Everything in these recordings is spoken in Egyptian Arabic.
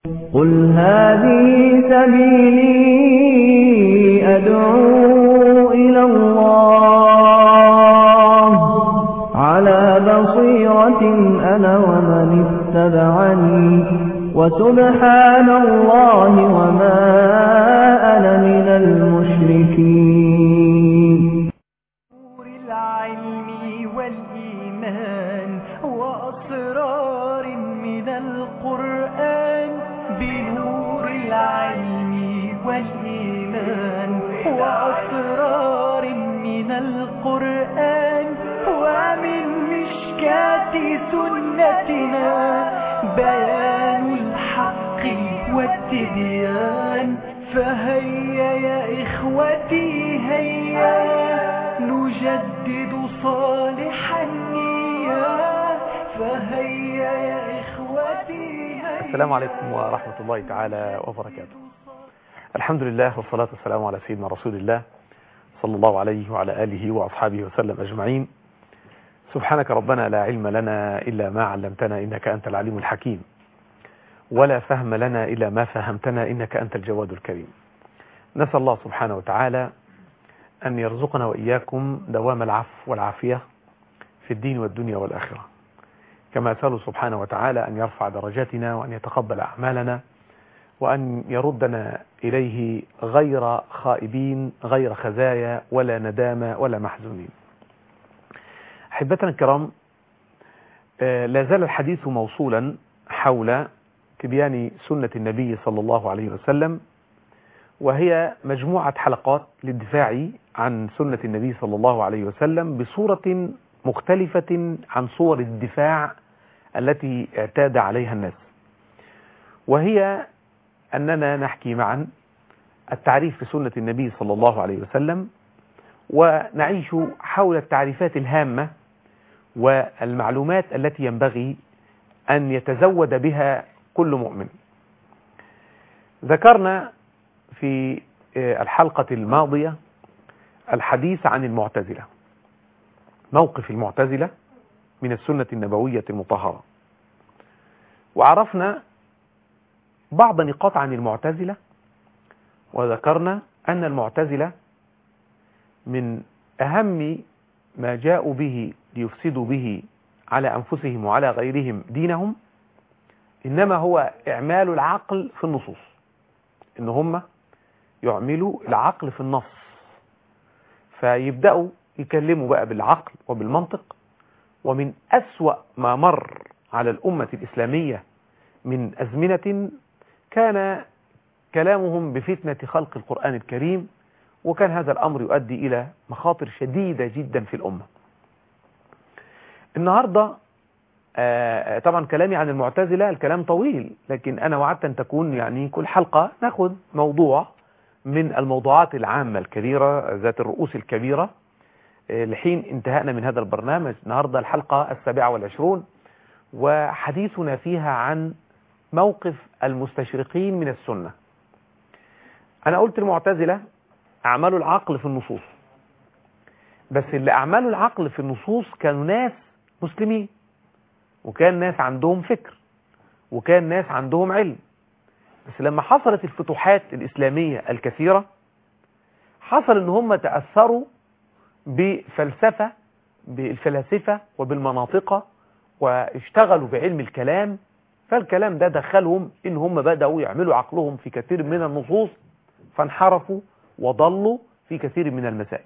قل هذه سبيلي أدعو إلى الله على بصيرة أنا ومن اتبعني وسبحان الله وما أنا من المشركين نور العلم والإيمان وأسرار من القرآن بنور العلم والإيمان وأسرار من القرآن ومن مشكاة سنتنا بيان الحق والتبيان فهيا يا إخوتي هيا نجدد صالح النية فهيا يا إخوتي هيا السلام عليكم ورحمة الله تعالى وبركاته الحمد لله والصلاة والسلام على سيدنا رسول الله صلى الله عليه وعلى آله وأصحابه وسلم أجمعين سبحانك ربنا لا علم لنا إلا ما علمتنا إنك أنت العليم الحكيم ولا فهم لنا إلا ما فهمتنا إنك أنت الجواد الكريم نسأل الله سبحانه وتعالى أن يرزقنا وإياكم دوام العفو والعافية في الدين والدنيا والآخرة كما أسأله سبحانه وتعالى أن يرفع درجاتنا وأن يتقبل أعمالنا وأن يردنا إليه غير خائبين غير خزايا ولا ندامة ولا محزونين أحبتنا الكرام آه، لا زال الحديث موصولا حول تبيان سنة النبي صلى الله عليه وسلم وهي مجموعة حلقات للدفاع عن سنة النبي صلى الله عليه وسلم بصورة مختلفة عن صور الدفاع التي اعتاد عليها الناس وهي أننا نحكي معا التعريف في سنة النبي صلى الله عليه وسلم ونعيش حول التعريفات الهامة والمعلومات التي ينبغي أن يتزود بها كل مؤمن ذكرنا في الحلقة الماضية الحديث عن المعتزلة موقف المعتزلة من السنة النبوية المطهرة وعرفنا بعض نقاط عن المعتزلة وذكرنا أن المعتزلة من أهم ما جاءوا به ليفسدوا به على أنفسهم وعلى غيرهم دينهم إنما هو إعمال العقل في النصوص إن هم يعملوا العقل في النص فيبدأوا يكلموا بقى بالعقل وبالمنطق ومن أسوأ ما مر على الأمة الإسلامية من أزمنة كان كلامهم بفتنة خلق القرآن الكريم وكان هذا الأمر يؤدي إلى مخاطر شديدة جدا في الأمة النهاردة آه طبعا كلامي عن المعتزلة الكلام طويل لكن أنا وعدت أن تكون يعني كل حلقة ناخذ موضوع من الموضوعات العامة الكبيرة ذات الرؤوس الكبيرة آه لحين انتهائنا من هذا البرنامج النهاردة الحلقة السابعة والعشرون وحديثنا فيها عن موقف المستشرقين من السنة أنا قلت المعتزلة أعملوا العقل في النصوص بس اللي أعملوا العقل في النصوص كانوا ناس مسلمين وكان ناس عندهم فكر وكان ناس عندهم علم بس لما حصلت الفتوحات الإسلامية الكثيرة حصل ان هم تأثروا بفلسفة بالفلاسفة وبالمناطق واشتغلوا بعلم الكلام فالكلام ده دخلهم ان هم بدأوا يعملوا عقلهم في كثير من النصوص فانحرفوا وضلوا في كثير من المسائل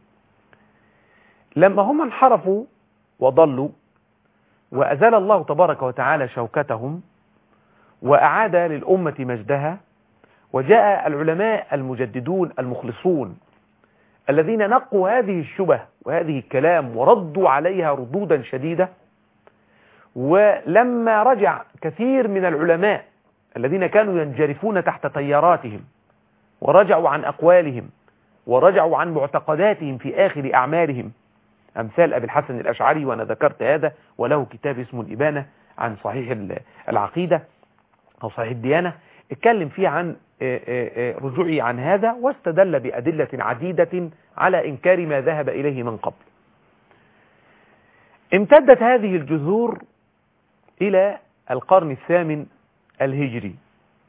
لما هم انحرفوا وضلوا وأزال الله تبارك وتعالى شوكتهم وأعاد للأمة مجدها وجاء العلماء المجددون المخلصون الذين نقوا هذه الشبه وهذه الكلام وردوا عليها ردودا شديدة ولما رجع كثير من العلماء الذين كانوا ينجرفون تحت تياراتهم ورجعوا عن أقوالهم ورجعوا عن معتقداتهم في آخر أعمالهم أمثال أبي الحسن الأشعري وأنا ذكرت هذا وله كتاب اسمه الإبانة عن صحيح العقيدة أو صحيح الديانة اتكلم فيه عن رجوعي عن هذا واستدل بأدلة عديدة على إنكار ما ذهب إليه من قبل امتدت هذه الجذور إلى القرن الثامن الهجري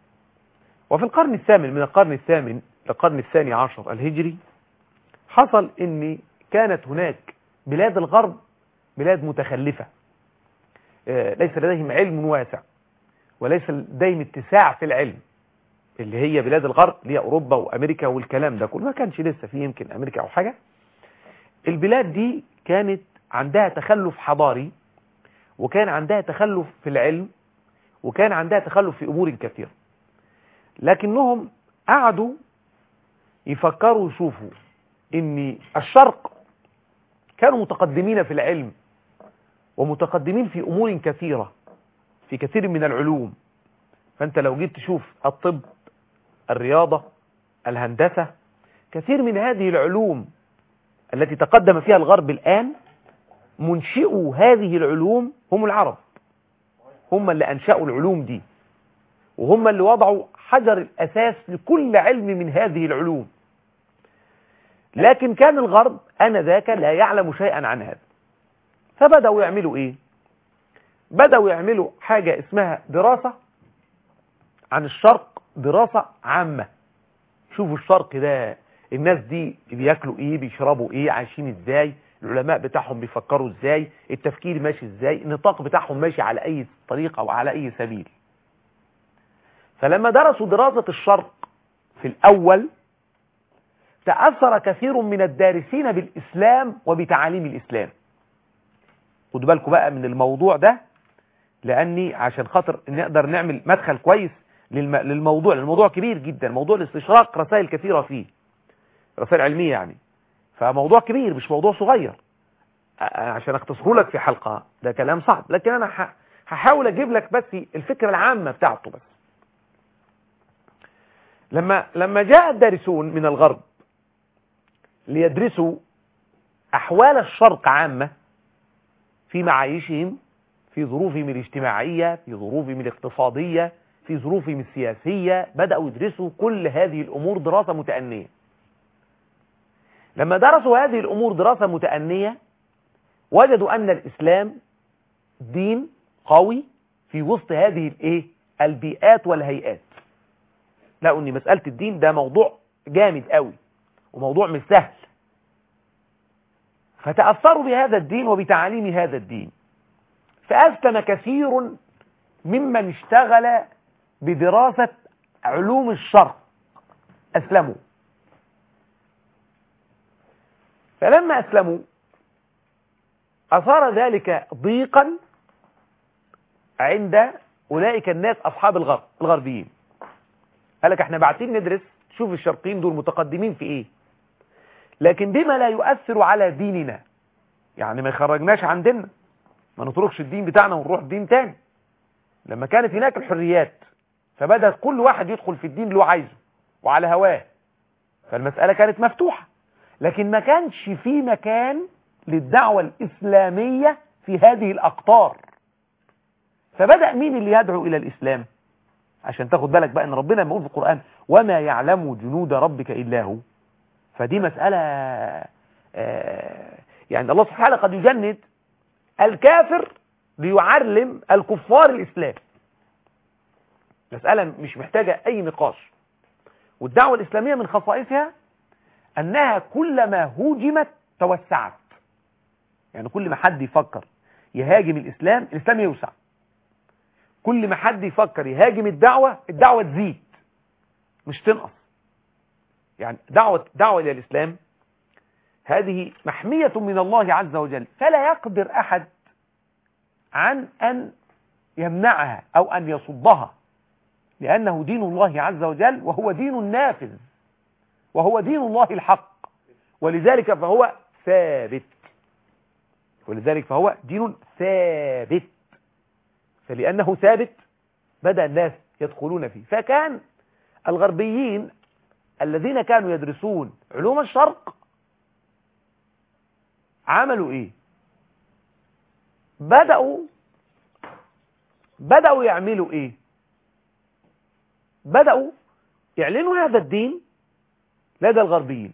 وفي القرن الثامن من القرن الثامن للقرن الثاني عشر الهجري حصل ان كانت هناك بلاد الغرب بلاد متخلفة آه، ليس لديهم علم واسع وليس لديهم اتساع في العلم اللي هي بلاد الغرب اللي هي اوروبا وامريكا والكلام ده كله ما كانش لسه فيه يمكن امريكا او حاجة البلاد دي كانت عندها تخلف حضاري وكان عندها تخلف في العلم وكان عندها تخلف في امور كثيرة لكنهم قعدوا يفكروا ويشوفوا ان الشرق كانوا متقدمين في العلم ومتقدمين في امور كثيرة في كثير من العلوم فانت لو جيت تشوف الطب الرياضة الهندسة كثير من هذه العلوم التي تقدم فيها الغرب الآن منشئوا هذه العلوم هم العرب هم اللي أنشأوا العلوم دي وهم اللي وضعوا حجر الأساس لكل علم من هذه العلوم لكن كان الغرب آنذاك لا يعلم شيئا عن هذا فبدأوا يعملوا إيه بدأوا يعملوا حاجة اسمها دراسة عن الشرق دراسة عامة شوفوا الشرق ده الناس دي بياكلوا ايه بيشربوا ايه عايشين ازاي العلماء بتاعهم بيفكروا ازاي التفكير ماشي ازاي النطاق بتاعهم ماشي على اي طريق او على اي سبيل فلما درسوا دراسة الشرق في الاول تأثر كثير من الدارسين بالاسلام وبتعاليم الاسلام خدوا بالكم بقى من الموضوع ده لاني عشان خاطر نقدر نعمل مدخل كويس للم... للموضوع الموضوع كبير جدا موضوع الاستشراق رسائل كثيرة فيه رسائل علمية يعني فموضوع كبير مش موضوع صغير عشان اختصره لك في حلقة ده كلام صعب لكن انا ح... هحاول اجيب لك بس الفكرة العامة بتاعته بس لما لما جاء الدارسون من الغرب ليدرسوا احوال الشرق عامة في معايشهم في ظروفهم الاجتماعية في ظروفهم الاقتصادية في ظروفهم السياسية بدأوا يدرسوا كل هذه الأمور دراسة متأنية لما درسوا هذه الأمور دراسة متأنية وجدوا أن الإسلام دين قوي في وسط هذه الايه البيئات والهيئات لقوا ان مسألة الدين ده موضوع جامد قوي وموضوع مش سهل فتأثروا بهذا الدين وبتعاليم هذا الدين فأسلم كثير ممن اشتغل بدراسة علوم الشرق أسلموا فلما أسلموا أثار ذلك ضيقا عند أولئك الناس أصحاب الغرب الغربيين قال لك احنا بعتين ندرس شوف الشرقيين دول متقدمين في ايه لكن بما لا يؤثر على ديننا يعني ما يخرجناش عن ديننا ما نتركش الدين بتاعنا ونروح دين تاني لما كانت هناك الحريات فبدأ كل واحد يدخل في الدين اللي هو عايزه وعلى هواه فالمسألة كانت مفتوحة لكن ما كانش في مكان للدعوة الإسلامية في هذه الأقطار فبدأ مين اللي يدعو إلى الإسلام عشان تاخد بالك بقى ان ربنا لما يقول في القرآن وما يعلم جنود ربك إلا هو فدي مسألة آه يعني الله سبحانه قد يجند الكافر ليعلم الكفار الإسلام مسألة مش محتاجة أي نقاش والدعوة الإسلامية من خصائصها أنها كلما هوجمت توسعت يعني كل ما حد يفكر يهاجم الإسلام الإسلام يوسع كل ما حد يفكر يهاجم الدعوة الدعوة تزيد مش تنقص يعني دعوة دعوة إلى الإسلام هذه محمية من الله عز وجل فلا يقدر أحد عن أن يمنعها أو أن يصدها لأنه دين الله عز وجل وهو دين نافذ وهو دين الله الحق ولذلك فهو ثابت ولذلك فهو دين ثابت فلأنه ثابت بدأ الناس يدخلون فيه فكان الغربيين الذين كانوا يدرسون علوم الشرق عملوا ايه بدأوا بدأوا يعملوا ايه بدأوا يعلنوا هذا الدين لدى الغربيين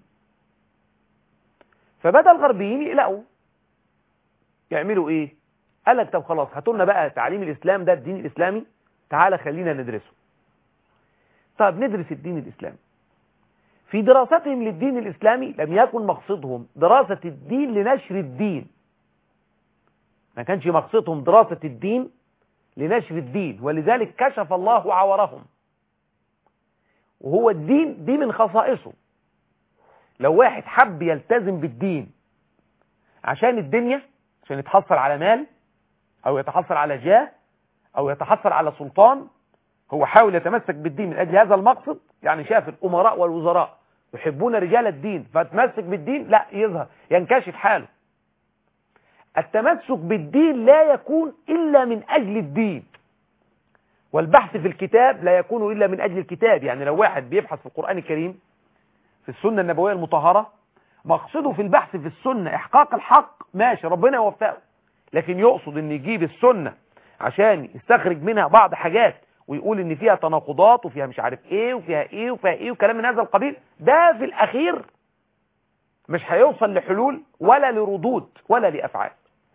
فبدأ الغربيين يقلقوا يعملوا ايه قال لك طب خلاص هاتوا لنا بقى تعليم الاسلام ده الدين الاسلامي تعالى خلينا ندرسه طب ندرس الدين الإسلامي في دراستهم للدين الإسلامي لم يكن مقصدهم دراسة الدين لنشر الدين ما كانش مقصدهم دراسة الدين لنشر الدين ولذلك كشف الله عورهم وهو الدين دي من خصائصه لو واحد حب يلتزم بالدين عشان الدنيا عشان يتحصل على مال او يتحصل على جاه او يتحصل على سلطان هو حاول يتمسك بالدين من اجل هذا المقصد يعني شاف الامراء والوزراء يحبون رجال الدين فتمسك بالدين لا يظهر ينكشف حاله التمسك بالدين لا يكون إلا من أجل الدين والبحث في الكتاب لا يكون إلا من أجل الكتاب يعني لو واحد بيبحث في القرآن الكريم في السنة النبوية المطهرة مقصده في البحث في السنة إحقاق الحق ماشي ربنا يوفقه لكن يقصد أن يجيب السنة عشان يستخرج منها بعض حاجات ويقول ان فيها تناقضات وفيها مش عارف ايه وفيها ايه وفيها ايه وكلام من هذا القبيل ده في الاخير مش هيوصل لحلول ولا لردود ولا لافعال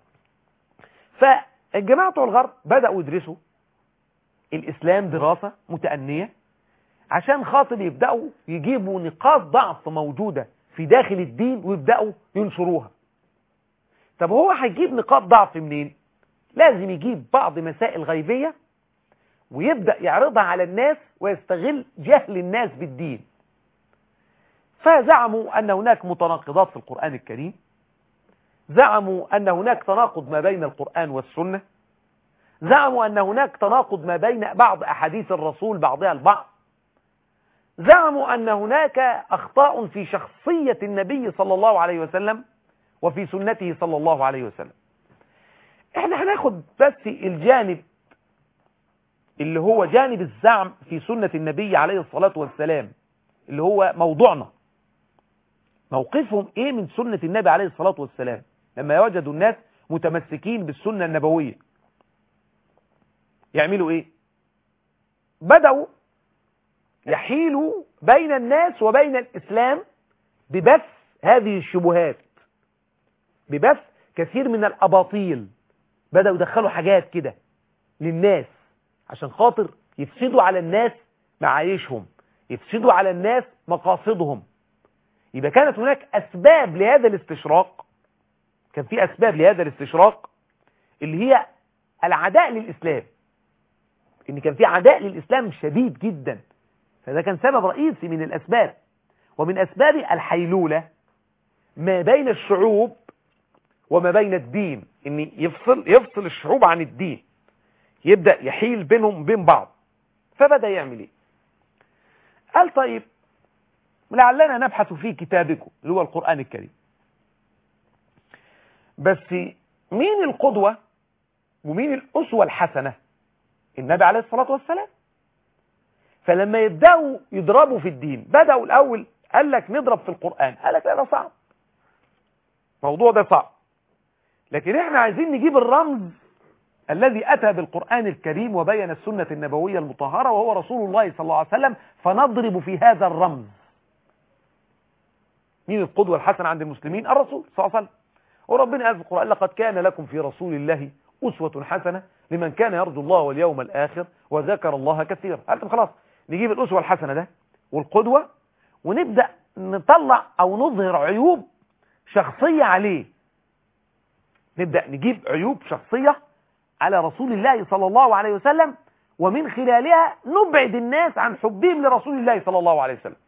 فالجماعة بتوع الغرب بدأوا يدرسوا الإسلام دراسة متأنية عشان خاطر يبدأوا يجيبوا نقاط ضعف موجودة في داخل الدين ويبدأوا ينشروها طب هو هيجيب نقاط ضعف منين لازم يجيب بعض مسائل غيبية ويبدأ يعرضها على الناس ويستغل جهل الناس بالدين فزعموا أن هناك متناقضات في القرآن الكريم زعموا أن هناك تناقض ما بين القرآن والسنة زعموا أن هناك تناقض ما بين بعض أحاديث الرسول بعضها البعض زعموا أن هناك أخطاء في شخصية النبي صلى الله عليه وسلم وفي سنته صلى الله عليه وسلم احنا هناخد بس الجانب اللي هو جانب الزعم في سنة النبي عليه الصلاة والسلام اللي هو موضوعنا موقفهم ايه من سنة النبي عليه الصلاة والسلام لما وجدوا الناس متمسكين بالسنة النبوية يعملوا ايه بدأوا يحيلوا بين الناس وبين الإسلام ببث هذه الشبهات ببث كثير من الأباطيل بدأوا يدخلوا حاجات كده للناس عشان خاطر يفسدوا على الناس معايشهم يفسدوا على الناس مقاصدهم يبقى كانت هناك أسباب لهذا الاستشراق كان في أسباب لهذا الاستشراق اللي هي العداء للإسلام إن كان في عداء للإسلام شديد جدا فده كان سبب رئيسي من الأسباب ومن أسباب الحيلولة ما بين الشعوب وما بين الدين إن يفصل, يفصل الشعوب عن الدين يبدأ يحيل بينهم بين بعض فبدأ يعمل ايه قال طيب لعلنا نبحث في كتابكم اللي هو القرآن الكريم بس مين القدوة ومين الأسوة الحسنة النبي عليه الصلاة والسلام فلما يبدأوا يضربوا في الدين بدأوا الأول قال لك نضرب في القرآن قال لك لا ده صعب الموضوع ده صعب لكن احنا عايزين نجيب الرمز الذي أتى بالقرآن الكريم وبين السنة النبوية المطهرة وهو رسول الله صلى الله عليه وسلم فنضرب في هذا الرمز مين القدوة الحسنة عند المسلمين الرسول صلى الله عليه وسلم وربنا قال في القرآن لقد كان لكم في رسول الله أسوة حسنة لمن كان يرجو الله واليوم الآخر وذكر الله كثيرا قال خلاص نجيب الأسوة الحسنة ده والقدوة ونبدأ نطلع أو نظهر عيوب شخصية عليه نبدأ نجيب عيوب شخصية على رسول الله صلى الله عليه وسلم ومن خلالها نبعد الناس عن حبهم لرسول الله صلى الله عليه وسلم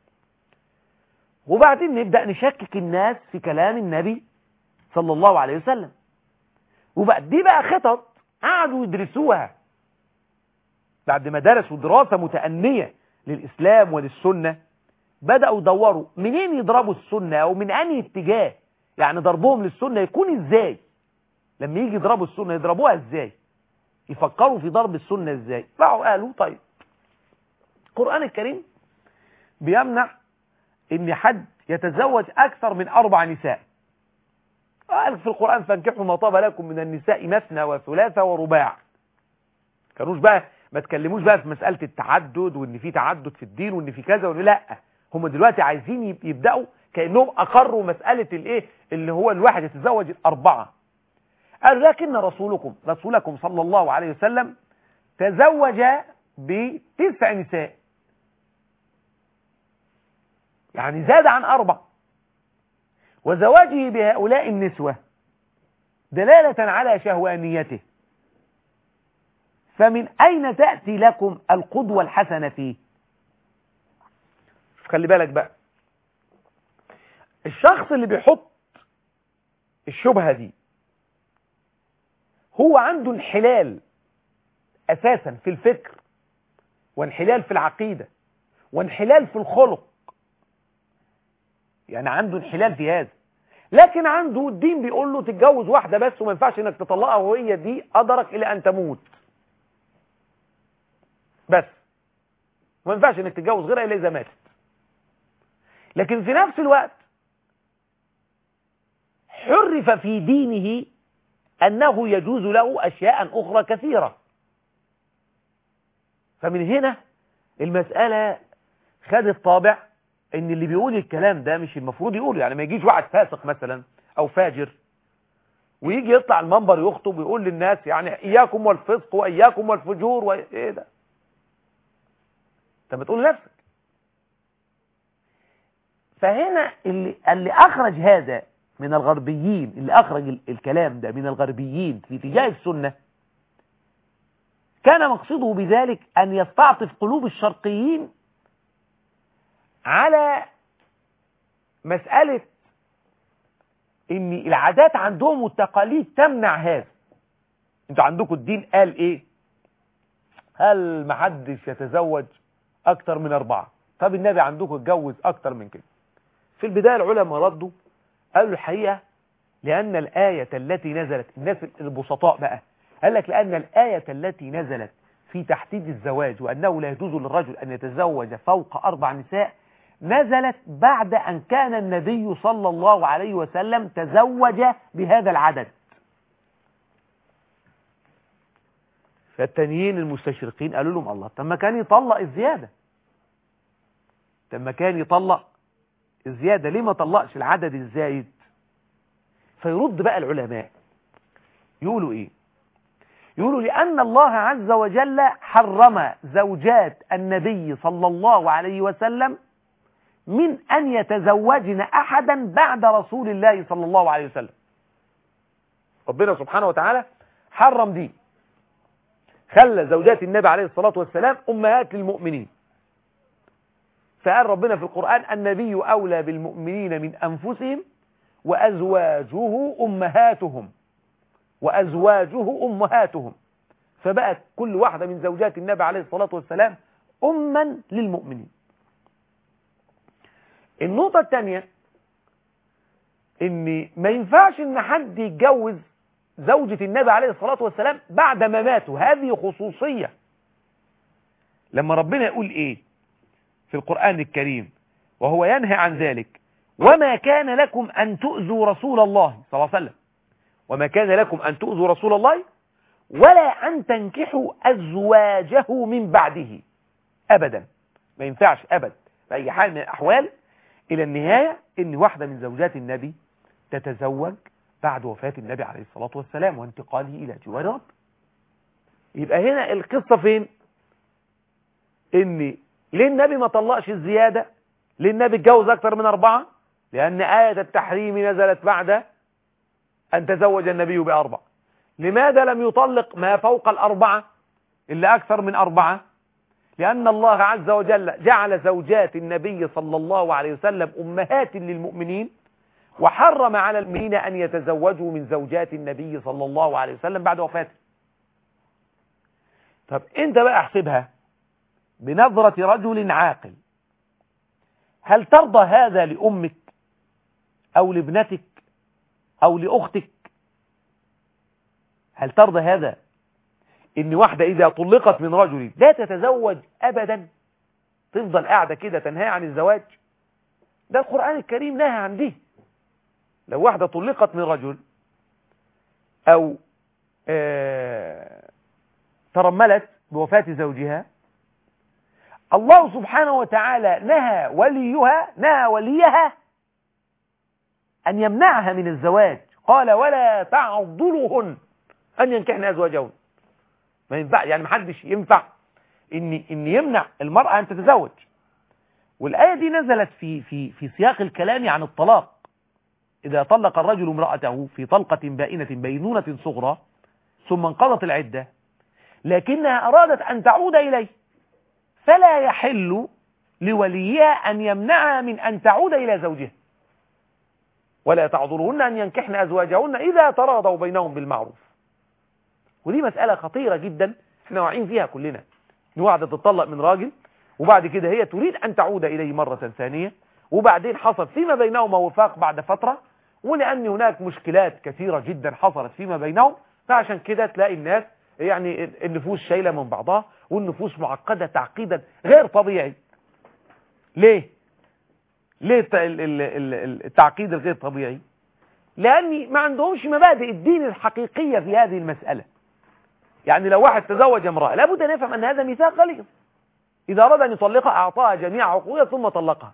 وبعدين نبدأ نشكك الناس في كلام النبي صلى الله عليه وسلم وبقى دي بقى خطط قعدوا يدرسوها بعد ما درسوا دراسة متأنية للإسلام وللسنة بدأوا يدوروا منين يضربوا السنة أو من أي اتجاه يعني ضربهم للسنة يكون إزاي لما يجي يضربوا السنة يضربوها إزاي يفكروا في ضرب السنة إزاي راحوا قالوا طيب القرآن الكريم بيمنع ان حد يتزوج اكثر من اربع نساء قال في القرآن فانكحوا ما طاب لكم من النساء مثنى وثلاثة ورباع كانوش بقى ما تكلموش بقى في مسألة التعدد وان في تعدد في الدين وان في كذا وان لا هم دلوقتي عايزين يبدأوا كأنهم اقروا مسألة الايه اللي هو الواحد يتزوج الاربعة قالوا لكن رسولكم رسولكم صلى الله عليه وسلم تزوج بتسع نساء يعني زاد عن أربع وزواجه بهؤلاء النسوة دلالة على شهوانيته فمن أين تأتي لكم القدوة الحسنة فيه خلي بالك بقى الشخص اللي بيحط الشبهة دي هو عنده انحلال أساسا في الفكر وانحلال في العقيدة وانحلال في الخلق يعني عنده انحلال في هذا لكن عنده الدين بيقول له تتجوز واحدة بس وما ينفعش انك تطلقها وهي دي قدرك الى ان تموت بس ما ينفعش انك تتجوز غيرها الا اذا ماتت لكن في نفس الوقت حرف في دينه انه يجوز له اشياء اخرى كثيرة فمن هنا المسألة خدت طابع ان اللي بيقول الكلام ده مش المفروض يقوله يعني ما يجيش واحد فاسق مثلا او فاجر ويجي يطلع المنبر يخطب ويقول للناس يعني اياكم والفسق واياكم والفجور وايه ده انت بتقول لنفسك فهنا اللي, اللي اخرج هذا من الغربيين اللي اخرج ال- الكلام ده من الغربيين في اتجاه السنة كان مقصده بذلك ان يستعطف قلوب الشرقيين على مسألة ان العادات عندهم والتقاليد تمنع هذا انتوا عندكم الدين قال ايه هل محدش يتزوج اكتر من اربعة طب النبي عندكم اتجوز اكتر من كده في البداية العلماء ردوا قالوا الحقيقة لأن الآية التي نزلت الناس البسطاء بقى قال لك لأن الآية التي نزلت في تحديد الزواج وأنه لا يجوز للرجل أن يتزوج فوق أربع نساء نزلت بعد أن كان النبي صلى الله عليه وسلم تزوج بهذا العدد فالتانيين المستشرقين قالوا لهم الله طب ما كان يطلق الزيادة طب ما كان يطلق الزيادة ليه ما طلقش العدد الزايد فيرد بقى العلماء يقولوا ايه يقولوا لأن الله عز وجل حرم زوجات النبي صلى الله عليه وسلم من أن يتزوجن أحدا بعد رسول الله صلى الله عليه وسلم ربنا سبحانه وتعالى حرم دي خلى زوجات النبي عليه الصلاة والسلام أمهات للمؤمنين فقال ربنا في القرآن النبي أولى بالمؤمنين من أنفسهم وأزواجه أمهاتهم وأزواجه أمهاتهم فبقت كل واحدة من زوجات النبي عليه الصلاة والسلام أما للمؤمنين النقطة الثانية ان ما ينفعش ان حد يتجوز زوجة النبي عليه الصلاة والسلام بعد ما ماتوا هذه خصوصية لما ربنا يقول ايه في القرآن الكريم وهو ينهى عن ذلك وما كان لكم أن تؤذوا رسول الله صلى الله عليه وسلم وما كان لكم أن تؤذوا رسول الله ولا أن تنكحوا أزواجه من بعده أبدا ما ينفعش أبد بأي حال من الأحوال إلى النهاية إن واحدة من زوجات النبي تتزوج بعد وفاة النبي عليه الصلاة والسلام وانتقاله إلى جوار رب يبقى هنا القصة فين إن ليه النبي ما طلقش الزيادة ليه النبي اتجوز أكثر من أربعة لأن آية التحريم نزلت بعد أن تزوج النبي بأربع لماذا لم يطلق ما فوق الأربعة إلا أكثر من أربعة لأن الله عز وجل جعل زوجات النبي صلى الله عليه وسلم أمهات للمؤمنين وحرم على المؤمنين أن يتزوجوا من زوجات النبي صلى الله عليه وسلم بعد وفاته طب انت بقى احسبها بنظرة رجل عاقل هل ترضى هذا لأمك أو لابنتك أو لأختك هل ترضى هذا إن واحدة إذا طلقت من رجل لا تتزوج أبدا تفضل قاعدة كده تنهى عن الزواج ده القرآن الكريم نهى عن دي لو واحدة طلقت من رجل أو آه ترملت بوفاة زوجها الله سبحانه وتعالى نهى وليها نهى وليها أن يمنعها من الزواج قال ولا تعضلهن أن ينكحن أزواجهن ما ينفع يعني محدش ينفع إن إن يمنع المرأة أن تتزوج والآية دي نزلت في في في سياق الكلام عن الطلاق إذا طلق الرجل امرأته في طلقة بائنة بينونة صغرى ثم انقضت العدة لكنها أرادت أن تعود إليه فلا يحل لوليها أن يمنعها من أن تعود إلى زوجها ولا تعذرهن أن ينكحن أزواجهن إذا تراضوا بينهم بالمعروف ودي مسألة خطيرة جدا احنا واعيين فيها كلنا ان واحدة تطلق من راجل وبعد كده هي تريد أن تعود إليه مرة ثانية وبعدين حصل فيما بينهما وفاق بعد فترة ولأن هناك مشكلات كثيرة جدا حصلت فيما بينهم فعشان كده تلاقي الناس يعني النفوس شايلة من بعضها والنفوس معقدة تعقيدا غير طبيعي ليه ليه التعقيد الغير طبيعي لأن ما عندهمش مبادئ الدين الحقيقية في هذه المسألة يعني لو واحد تزوج امرأة لابد أن يفهم أن هذا ميثاق غليظ إذا أراد أن يطلقها أعطاها جميع عقودها ثم طلقها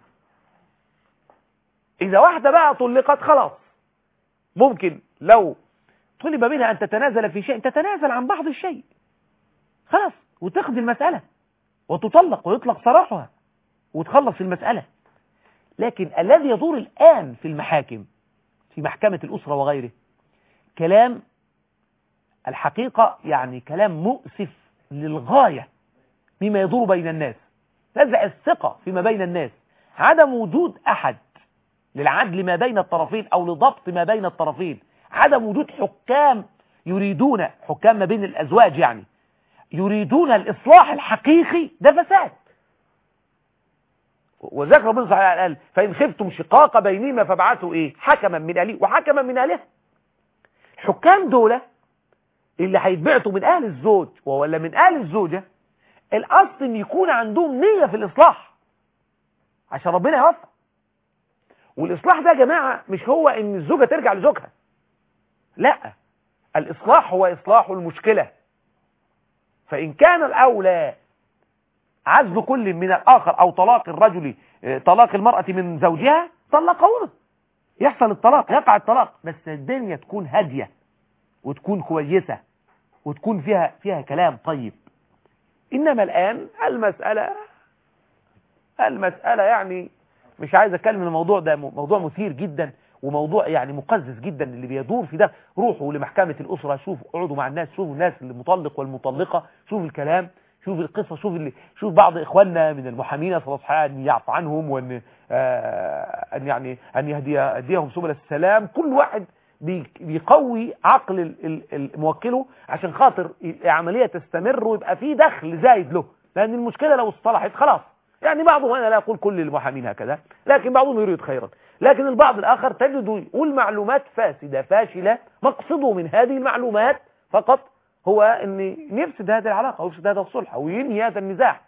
إذا واحدة بقى طلقت خلاص ممكن لو طلب منها أن تتنازل في شيء تتنازل عن بعض الشيء خلاص وتقضي المسألة وتطلق ويطلق سراحها وتخلص المسألة لكن الذي يدور الآن في المحاكم في محكمة الأسرة وغيره كلام الحقيقة يعني كلام مؤسف للغاية مما يدور بين الناس نزع الثقة فيما بين الناس عدم وجود أحد للعدل ما بين الطرفين أو لضبط ما بين الطرفين عدم وجود حكام يريدون حكام ما بين الأزواج يعني يريدون الإصلاح الحقيقي ده فساد وذاك ربنا سبحانه قال فإن خفتم شقاق بينهما فابعثوا إيه حكما من أهله وحكما من أهلها الحكام دول اللي هيتبعتوا من أهل الزوج ولا من أهل الزوجة الأصل إن يكون عندهم نية في الإصلاح عشان ربنا يوفق والإصلاح ده يا جماعة مش هو إن الزوجة ترجع لزوجها لا الإصلاح هو إصلاح المشكلة فإن كان الأولى عزل كل من الآخر أو طلاق الرجل طلاق المرأة من زوجها طلقونه يحصل الطلاق يقع الطلاق بس الدنيا تكون هادية وتكون كويسة وتكون فيها فيها كلام طيب إنما الآن المسألة المسألة يعني مش عايز أتكلم الموضوع ده موضوع مثير جدا وموضوع يعني مقزز جدا اللي بيدور في ده روحوا لمحكمة الأسرة شوفوا اقعدوا مع الناس شوفوا الناس المطلق والمطلقة شوفوا الكلام شوف القصة شوف اللي شوف بعض إخواننا من المحامين صلى الله عليه وسلم يعفو عنهم وأن آه أن يعني أن يهدي يهديهم سبل السلام كل واحد بيقوي عقل موكله عشان خاطر العملية تستمر ويبقى في دخل زايد له لأن المشكلة لو اصطلحت خلاص يعني بعضهم أنا لا أقول كل المحامين هكذا لكن بعضهم يريد خيرا لكن البعض الآخر تجد يقول معلومات فاسدة فاشلة مقصده من هذه المعلومات فقط هو أن يفسد هذه العلاقة ويفسد هذا الصلح وينهي هذا النزاع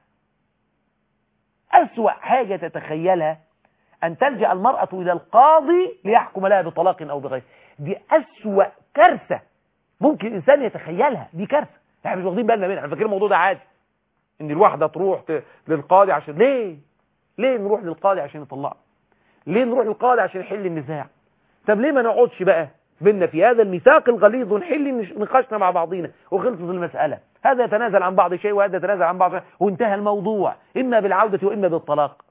أسوأ حاجة تتخيلها أن تلجأ المرأة إلى القاضي ليحكم لها بطلاق أو بغيره دي أسوأ كارثة ممكن الإنسان يتخيلها دي كارثة احنا مش واخدين بالنا منها احنا فاكرين الموضوع ده عادي ان الواحدة تروح للقاضي عشان ليه ليه نروح للقاضي عشان يطلقها ليه نروح للقاضي عشان يحل النزاع طب ليه ما نقعدش بقى بينا في هذا الميثاق الغليظ ونحل نقاشنا مع بعضينا وخلصت المسألة هذا يتنازل عن بعض شيء وهذا يتنازل عن بعض شيء وانتهى الموضوع إما بالعودة وإما بالطلاق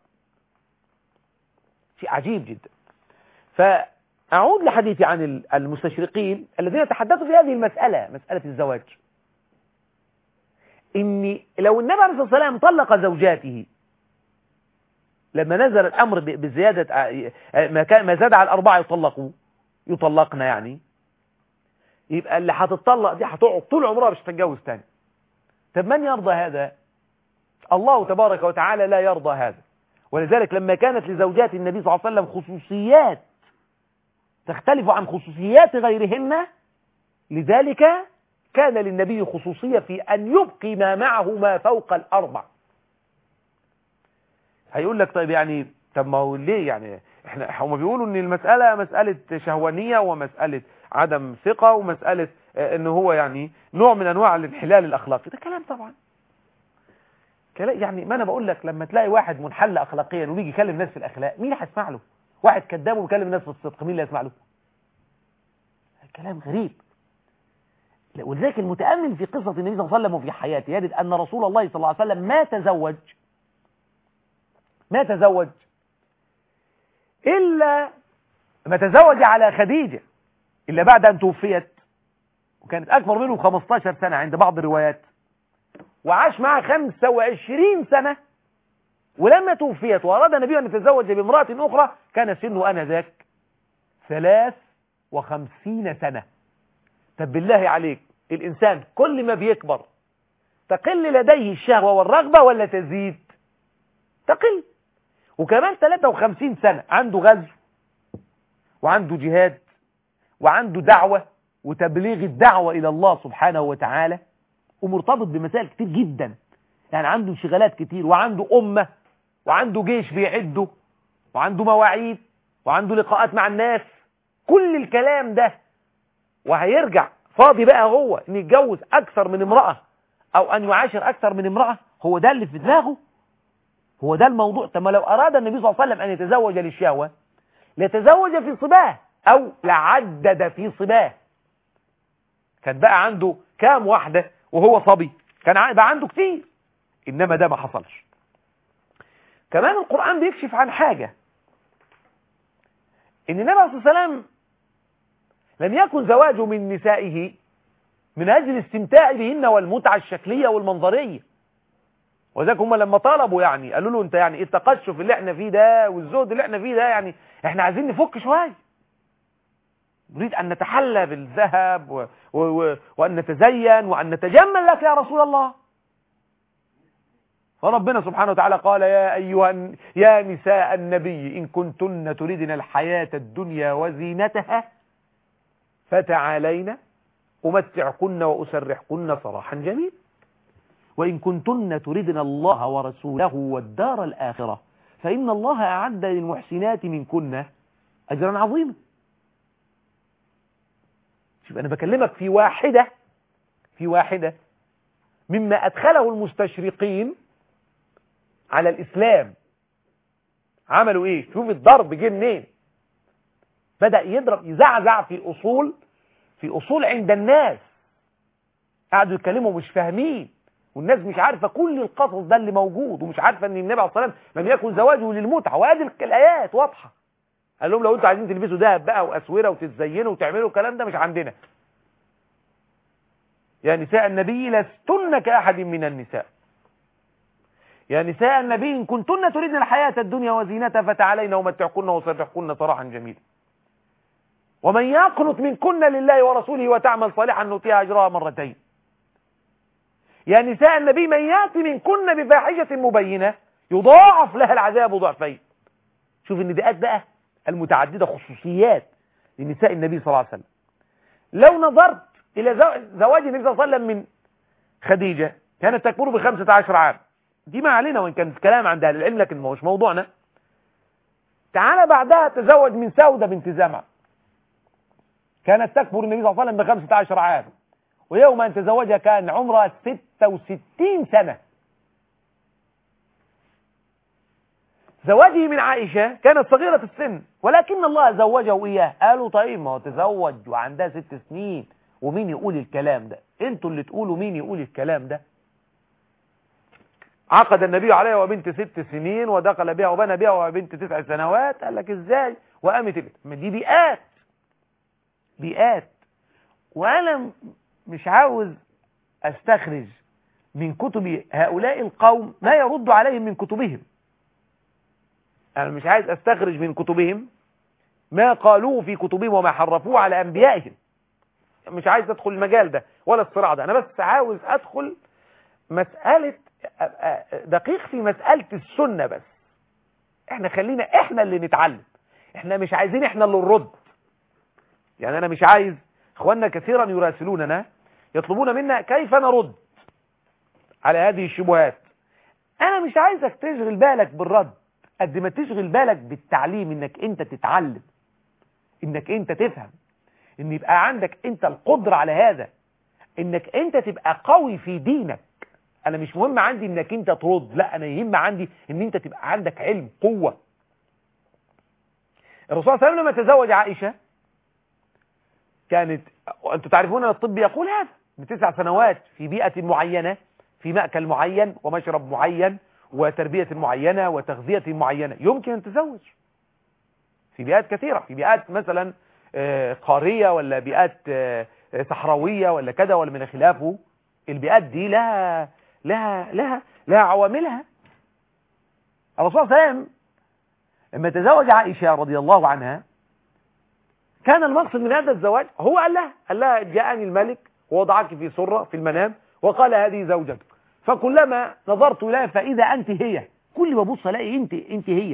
شيء عجيب جدا فأعود لحديثي عن المستشرقين الذين تحدثوا في هذه المسألة مسألة الزواج إن لو النبي عليه الصلاة والسلام طلق زوجاته لما نزل الأمر بزيادة ما, كان ما زاد على الأربعة يطلقوا يطلقنا يعني يبقى اللي هتطلق دي هتقعد طول عمرها مش هتتجوز تاني طب من يرضى هذا الله تبارك وتعالى لا يرضى هذا ولذلك لما كانت لزوجات النبي صلى الله عليه وسلم خصوصيات تختلف عن خصوصيات غيرهن لذلك كان للنبي خصوصية في أن يبقي ما معه ما فوق الأربع هيقول لك طيب يعني طب ما هو ليه يعني احنا هم بيقولوا ان المسألة مسألة شهوانية ومسألة عدم ثقة ومسألة ان هو يعني نوع من انواع الانحلال الاخلاقي ده كلام طبعا كلام يعني ما انا بقول لك لما تلاقي واحد منحل اخلاقيا ويجي يكلم الناس في الاخلاق مين هيسمع له واحد كذاب وبيكلم الناس في الصدق مين اللي هيسمع له كلام غريب ولذلك المتأمل في قصة النبي صلى الله عليه وسلم وفي حياته يجد أن رسول الله صلى الله عليه وسلم ما تزوج ما تزوج إلا ما تزوج على خديجة إلا بعد أن توفيت وكانت أكبر منه 15 سنة عند بعض الروايات وعاش معها 25 سنة ولما توفيت وأراد النبي أن يتزوج بامرأة أخرى كان سنه آنذاك ثلاث وخمسين سنة طب بالله عليك الإنسان كل ما بيكبر تقل لديه الشهوة والرغبة ولا تزيد تقل وكمان 53 سنة عنده غزو وعنده جهاد وعنده دعوة وتبليغ الدعوة إلى الله سبحانه وتعالى ومرتبط بمسائل كتير جدا يعني عنده انشغالات كتير وعنده أمة وعنده جيش بيعده وعنده مواعيد وعنده لقاءات مع الناس كل الكلام ده وهيرجع فاضي بقى هو ان يتجوز اكثر من امرأة او ان يعاشر اكثر من امرأة هو ده اللي في دماغه هو ده الموضوع طب ما لو اراد النبي صلى الله عليه وسلم ان يتزوج للشهوة ليتزوج في صباه او لعدد في صباه كان بقى عنده كام واحدة وهو صبي كان بقى عنده كتير انما ده ما حصلش كمان القرآن بيكشف عن حاجة ان النبي صلى الله عليه وسلم لم يكن زواجه من نسائه من أجل الاستمتاع بهن والمتعة الشكلية والمنظرية وذلك هم لما طلبوا يعني قالوا له انت يعني التقشف اللي احنا فيه ده والزهد اللي احنا فيه ده يعني احنا عايزين نفك شوية نريد أن نتحلى بالذهب و و و وأن نتزين وأن نتجمل لك يا رسول الله فربنا سبحانه وتعالى قال يا أيها يا نساء النبي إن كنتن تريدن الحياة الدنيا وزينتها فتعالين أمتعكن وأسرحكن صراحا جميل وإن كنتن تريدن الله ورسوله والدار الآخرة فإن الله أعد للمحسنات منكن أجرا عظيما شوف أنا بكلمك في واحدة في واحدة مما أدخله المستشرقين على الإسلام عملوا إيه شوف الضرب جه منين بدأ يضرب يزعزع في أصول في أصول عند الناس قعدوا يتكلموا مش فاهمين والناس مش عارفة كل القصص ده اللي موجود ومش عارفة ان النبي عليه الصلاة والسلام لم يكن زواجه للمتعة وهذه الآيات واضحة قال لهم لو انتوا عايزين تلبسوا دهب بقى وأسورة وتتزينوا وتعملوا الكلام ده مش عندنا يا نساء النبي لستن كأحد من النساء يا نساء النبي إن كنتن تريدن الحياة الدنيا وزينتها فتعالين ومتعكن وصرحكن صراحا جميلا ومن يقنط منكن لله ورسوله وتعمل صالحا نؤتيها أجرها مرتين يا نساء النبي من يأتي منكن بفاحشة مبينة يضاعف لها العذاب ضعفين شوف النداءات بقى المتعددة خصوصيات لنساء النبي صلى الله عليه وسلم لو نظرت إلى زواج النبي صلى الله عليه وسلم من خديجة كانت تكبر بخمسة عشر عام دي ما علينا وإن كان كلام عند أهل العلم لكن ما هوش موضوعنا تعال بعدها تزوج من سودة بنت زمع كانت تكبر النبي صلى الله عليه وسلم بخمسة عشر عام ويوم أن تزوجها كان عمرها ستة وستين سنة زواجه من عائشة كانت صغيرة السن ولكن الله زوجه إياه قالوا طيب ما هو تزوج وعندها ست سنين ومين يقول الكلام ده انتوا اللي تقولوا مين يقول الكلام ده عقد النبي عليها وبنت ست سنين ودخل بها وبنى بها وبنت تسع سنوات قال لك ازاي وقامت ما دي بيئات بيئات وانا مش عاوز استخرج من كتب هؤلاء القوم ما يرد عليهم من كتبهم انا مش عايز استخرج من كتبهم ما قالوه في كتبهم وما حرفوه على انبيائهم مش عايز ادخل المجال ده ولا الصراع ده انا بس عاوز ادخل مسألة دقيق في مسألة السنة بس احنا خلينا احنا اللي نتعلم احنا مش عايزين احنا اللي نرد يعني انا مش عايز اخواننا كثيرا يراسلوننا يطلبون منا كيف نرد على هذه الشبهات انا مش عايزك تشغل بالك بالرد قد ما تشغل بالك بالتعليم انك انت تتعلم انك انت تفهم ان يبقى عندك انت القدرة على هذا انك انت تبقى قوي في دينك انا مش مهم عندي انك انت ترد لا انا يهم عندي ان انت تبقى عندك علم قوة الرسول صلى الله عليه وسلم لما تزوج عائشة كانت انتوا تعرفون ان الطب يقول هذا بتسع سنوات في بيئة معينة في مأكل معين ومشرب معين وتربية معينة وتغذية معينة يمكن أن تزوج في بيئات كثيرة في بيئات مثلا آه، قارية ولا بيئات آه، آه، صحراوية ولا كذا ولا من خلافه البيئات دي لها لها لها لها عواملها الرسول صلى الله عليه وسلم لما تزوج عائشة رضي الله عنها كان المقصد من هذا الزواج هو قال لها قال لها جاءني الملك ووضعك في سرة في المنام وقال هذه زوجتك فكلما نظرت لها فإذا أنت هي كل ما ابص الاقي انت انت هي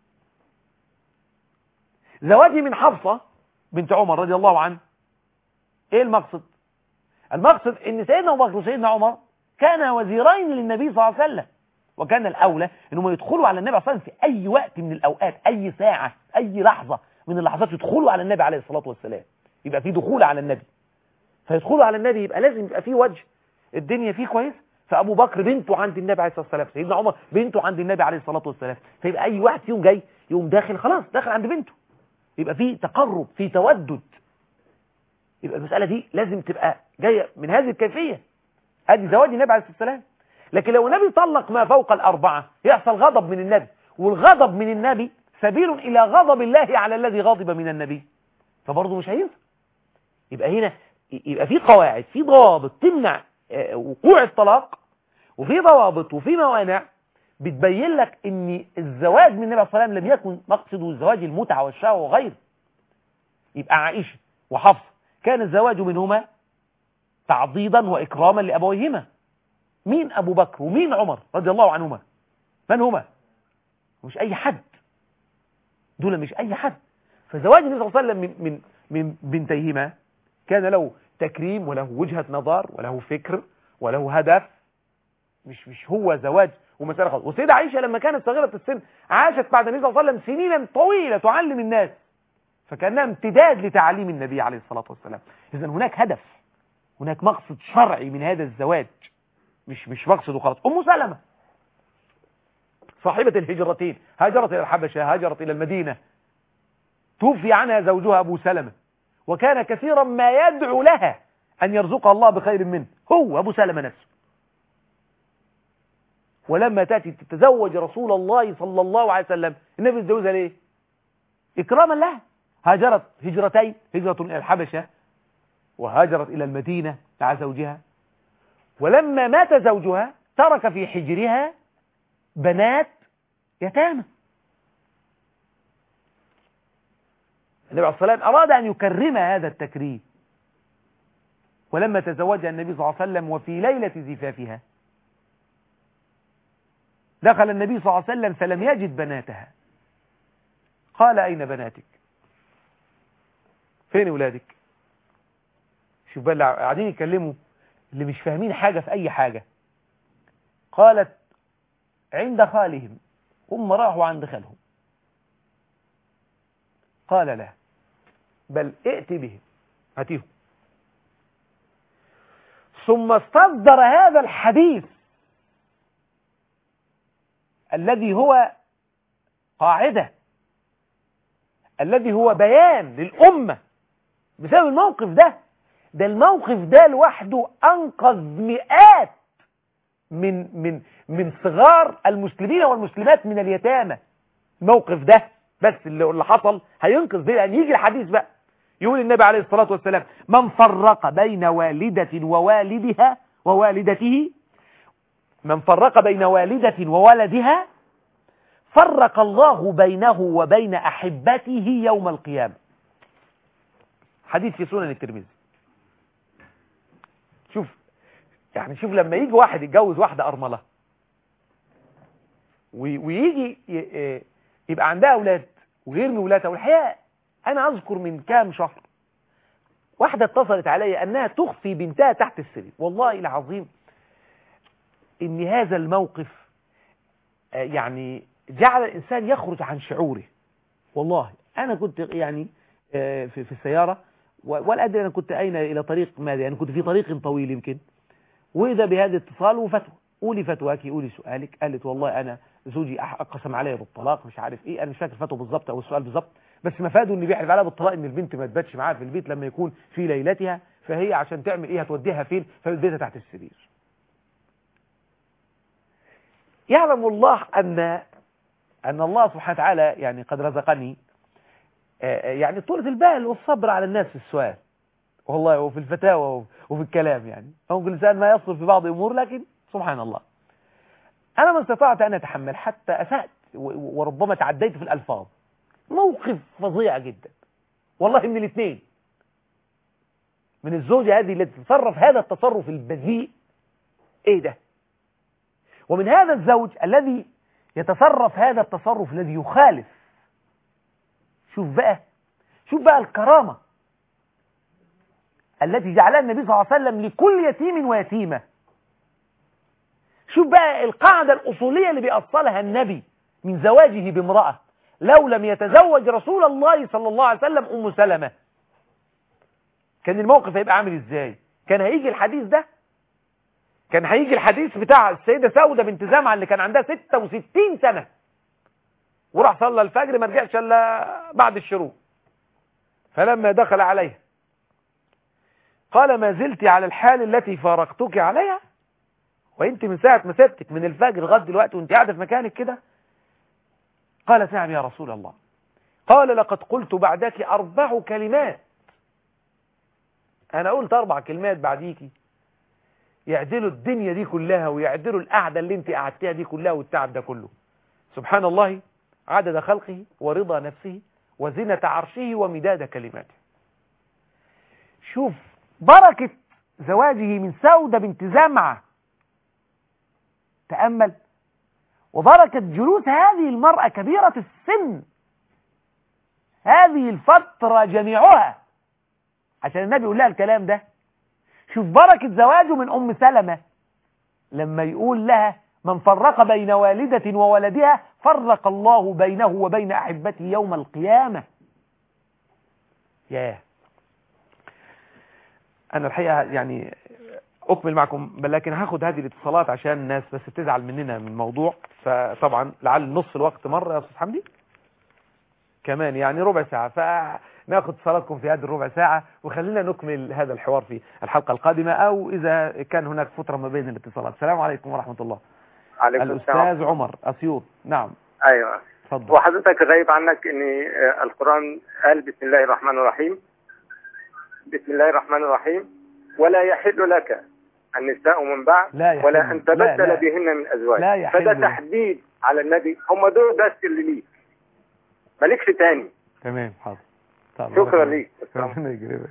زواجي من حفصة بنت عمر رضي الله عنه ايه المقصد المقصد ان سيدنا ابو بكر وسيدنا عمر كان وزيرين للنبي صلى الله عليه وسلم وكان الاولى انهم يدخلوا على النبي صلى الله عليه وسلم في اي وقت من الاوقات اي ساعة اي لحظة من اللحظات يدخلوا على النبي عليه الصلاة والسلام يبقى في دخول على النبي فيدخلوا على النبي يبقى لازم يبقى في وجه الدنيا فيه كويس فابو بكر بنته عند النبي عليه الصلاه والسلام سيدنا عمر بنته عند النبي عليه الصلاه والسلام فيبقى اي واحد فيهم جاي يقوم داخل خلاص داخل عند بنته يبقى في تقرب في تودد يبقى المساله دي لازم تبقى جايه من هذه الكيفيه ادي زواج النبي عليه الصلاه والسلام لكن لو النبي طلق ما فوق الاربعه يحصل غضب من النبي والغضب من النبي سبيل الى غضب الله على الذي غضب من النبي فبرضه مش هينفع يبقى هنا يبقى في قواعد في ضوابط تمنع آه، وقوع الطلاق وفي ضوابط وفي موانع بتبين لك ان الزواج من النبي صلى الله عليه وسلم لم يكن مقصده الزواج المتعة والشهوة وغيره يبقى عائشة وحفصة كان الزواج منهما تعضيدا وإكراما لأبويهما مين أبو بكر ومين عمر رضي الله عنهما من هما مش أي حد دول مش أي حد فزواج النبي صلى الله عليه وسلم من, من, من بنتيهما كان له تكريم وله وجهة نظر وله فكر وله هدف مش مش هو زواج ومسألة خالص والسيدة عائشة لما كانت صغيرة السن عاشت بعد النبي صلى الله عليه وسلم سنينا طويلة تعلم الناس فكأنها امتداد لتعليم النبي عليه الصلاة والسلام إذا هناك هدف هناك مقصد شرعي من هذا الزواج مش مش مقصد وخلاص أم سلمة صاحبة الهجرتين هاجرت إلى الحبشة هاجرت إلى المدينة توفي عنها زوجها أبو سلمة وكان كثيرا ما يدعو لها أن يرزقها الله بخير منه هو أبو سلمة نفسه ولما تأتي تتزوج رسول الله صلى الله عليه وسلم النبي يتزوجها ليه إكراما لها هاجرت هجرتين هجرة إلى الحبشة وهاجرت إلى المدينة مع زوجها ولما مات زوجها ترك في حجرها بنات يتامى النبي عليه الصلاة والسلام أراد أن يكرم هذا التكريم ولما تزوجها النبي صلى الله عليه وسلم وفي ليلة زفافها دخل النبي صلى الله عليه وسلم فلم يجد بناتها قال أين بناتك فين ولادك شوف بقى اللي قاعدين يتكلموا اللي مش فاهمين حاجة في أي حاجة قالت عند خالهم هم راحوا عند خالهم قال لا بل ائت بهم هاتيهم ثم استصدر هذا الحديث الذي هو قاعدة الذي هو بيان للأمة بسبب الموقف ده ده الموقف ده لوحده أنقذ مئات من من من صغار المسلمين والمسلمات من اليتامى الموقف ده بس اللي اللي حصل هينقذ ده لأن يجي الحديث بقى يقول النبي عليه الصلاة والسلام من فرق بين والدة ووالدها ووالدته من فرق بين والدة وولدها فرق الله بينه وبين أحبته يوم القيامة حديث في سنن الترمذي شوف يعني شوف لما يجي واحد يتجوز واحدة أرملة وي- ويجي ي- يبقى عندها أولاد ويرمي ولادها والحقيقة أنا أذكر من كام شهر واحدة اتصلت علي أنها تخفي بنتها تحت السرير والله العظيم إن هذا الموقف آه، يعني جعل الإنسان يخرج عن شعوره والله أنا كنت يعني آه، في في السيارة و- ولا أدري أنا كنت أين إلى طريق ماذا يعني كنت في طريق طويل يمكن وإذا بهذا اتصال وفتوى قولي فتواكي قولي سؤالك قالت والله أنا زوجي أح- قسم عليا بالطلاق مش عارف إيه أنا مش فاكر الفتوى بالظبط أو السؤال بالظبط بس مفاده إن بيحلف عليها بالطلاق إن البنت ما تباتش معاها في البيت لما يكون في ليلتها فهي عشان تعمل إيه هتوديها فين فبيتها تحت السرير يعلم الله أن أن الله سبحانه وتعالى يعني قد رزقني يعني طولة البال والصبر على الناس في السؤال والله وفي الفتاوى وفي الكلام يعني هم كل إنسان ما يصل في بعض الأمور لكن سبحان الله أنا ما استطعت أن أتحمل حتى أسأت وربما تعديت في الألفاظ موقف فظيع جدا والله من الاثنين من الزوجة هذه التي تتصرف هذا التصرف البذيء ايه ده ومن هذا الزوج الذي يتصرف هذا التصرف الذي يخالف شوف بقى شوف بقى الكرامة التي جعلها النبي صلى الله عليه وسلم لكل يتيم ويتيمة شوف بقى القاعدة الأصولية اللي بيأصلها النبي من زواجه بامرأة لو لم يتزوج رسول الله صلى الله عليه وسلم أم سلمة كان الموقف هيبقى عامل ازاي كان هيجي الحديث ده كان هيجي الحديث بتاع السيدة سودة بنت زمعة اللي كان عندها 66 سنة وراح صلى الفجر ما رجعش الا بعد الشروق فلما دخل عليها قال ما زلت على الحال التي فارقتك عليها وانت من ساعة ما سبتك من الفجر لغايه دلوقتي وانت قاعده في مكانك كده قالت نعم يا رسول الله قال لقد قلت بعدك أربع كلمات أنا قلت أربع كلمات بعديكي يعدلوا الدنيا دي كلها ويعدلوا القعدة اللي انت قعدتها دي كلها والتعب ده كله سبحان الله عدد خلقه ورضا نفسه وزنة عرشه ومداد كلماته شوف بركة زواجه من سودة بنت زمعة تأمل وبركة جلوس هذه المرأة كبيرة السن هذه الفترة جميعها عشان النبي يقول لها الكلام ده شوف بركة زواجه من أم سلمة لما يقول لها من فرق بين والدة وولدها فرق الله بينه وبين أحبته يوم القيامة ياه أنا الحقيقة يعني أكمل معكم بل لكن هاخد هذه الاتصالات عشان الناس بس بتزعل مننا من الموضوع فطبعا لعل نص الوقت مرة يا أستاذ حمدي كمان يعني ربع ساعة فناخد اتصالاتكم في هذه الربع ساعة وخلينا نكمل هذا الحوار في الحلقة القادمة أو إذا كان هناك فترة ما بين الاتصالات السلام عليكم ورحمة الله عليكم الأستاذ السلام عمر أسيوط نعم ايوه تفضل وحضرتك غايب عنك ان آه، القران قال بسم الله الرحمن الرحيم بسم الله الرحمن الرحيم ولا يحل لك النساء من بعد لا يحل. ولا ان تبدل لا، لا. بهن من ازواج لا يحل. فده تحديد على النبي هم دول بس اللي ليك مالكش تاني تمام حاضر طب شكرا ربنا- ليك ربنا يكرمك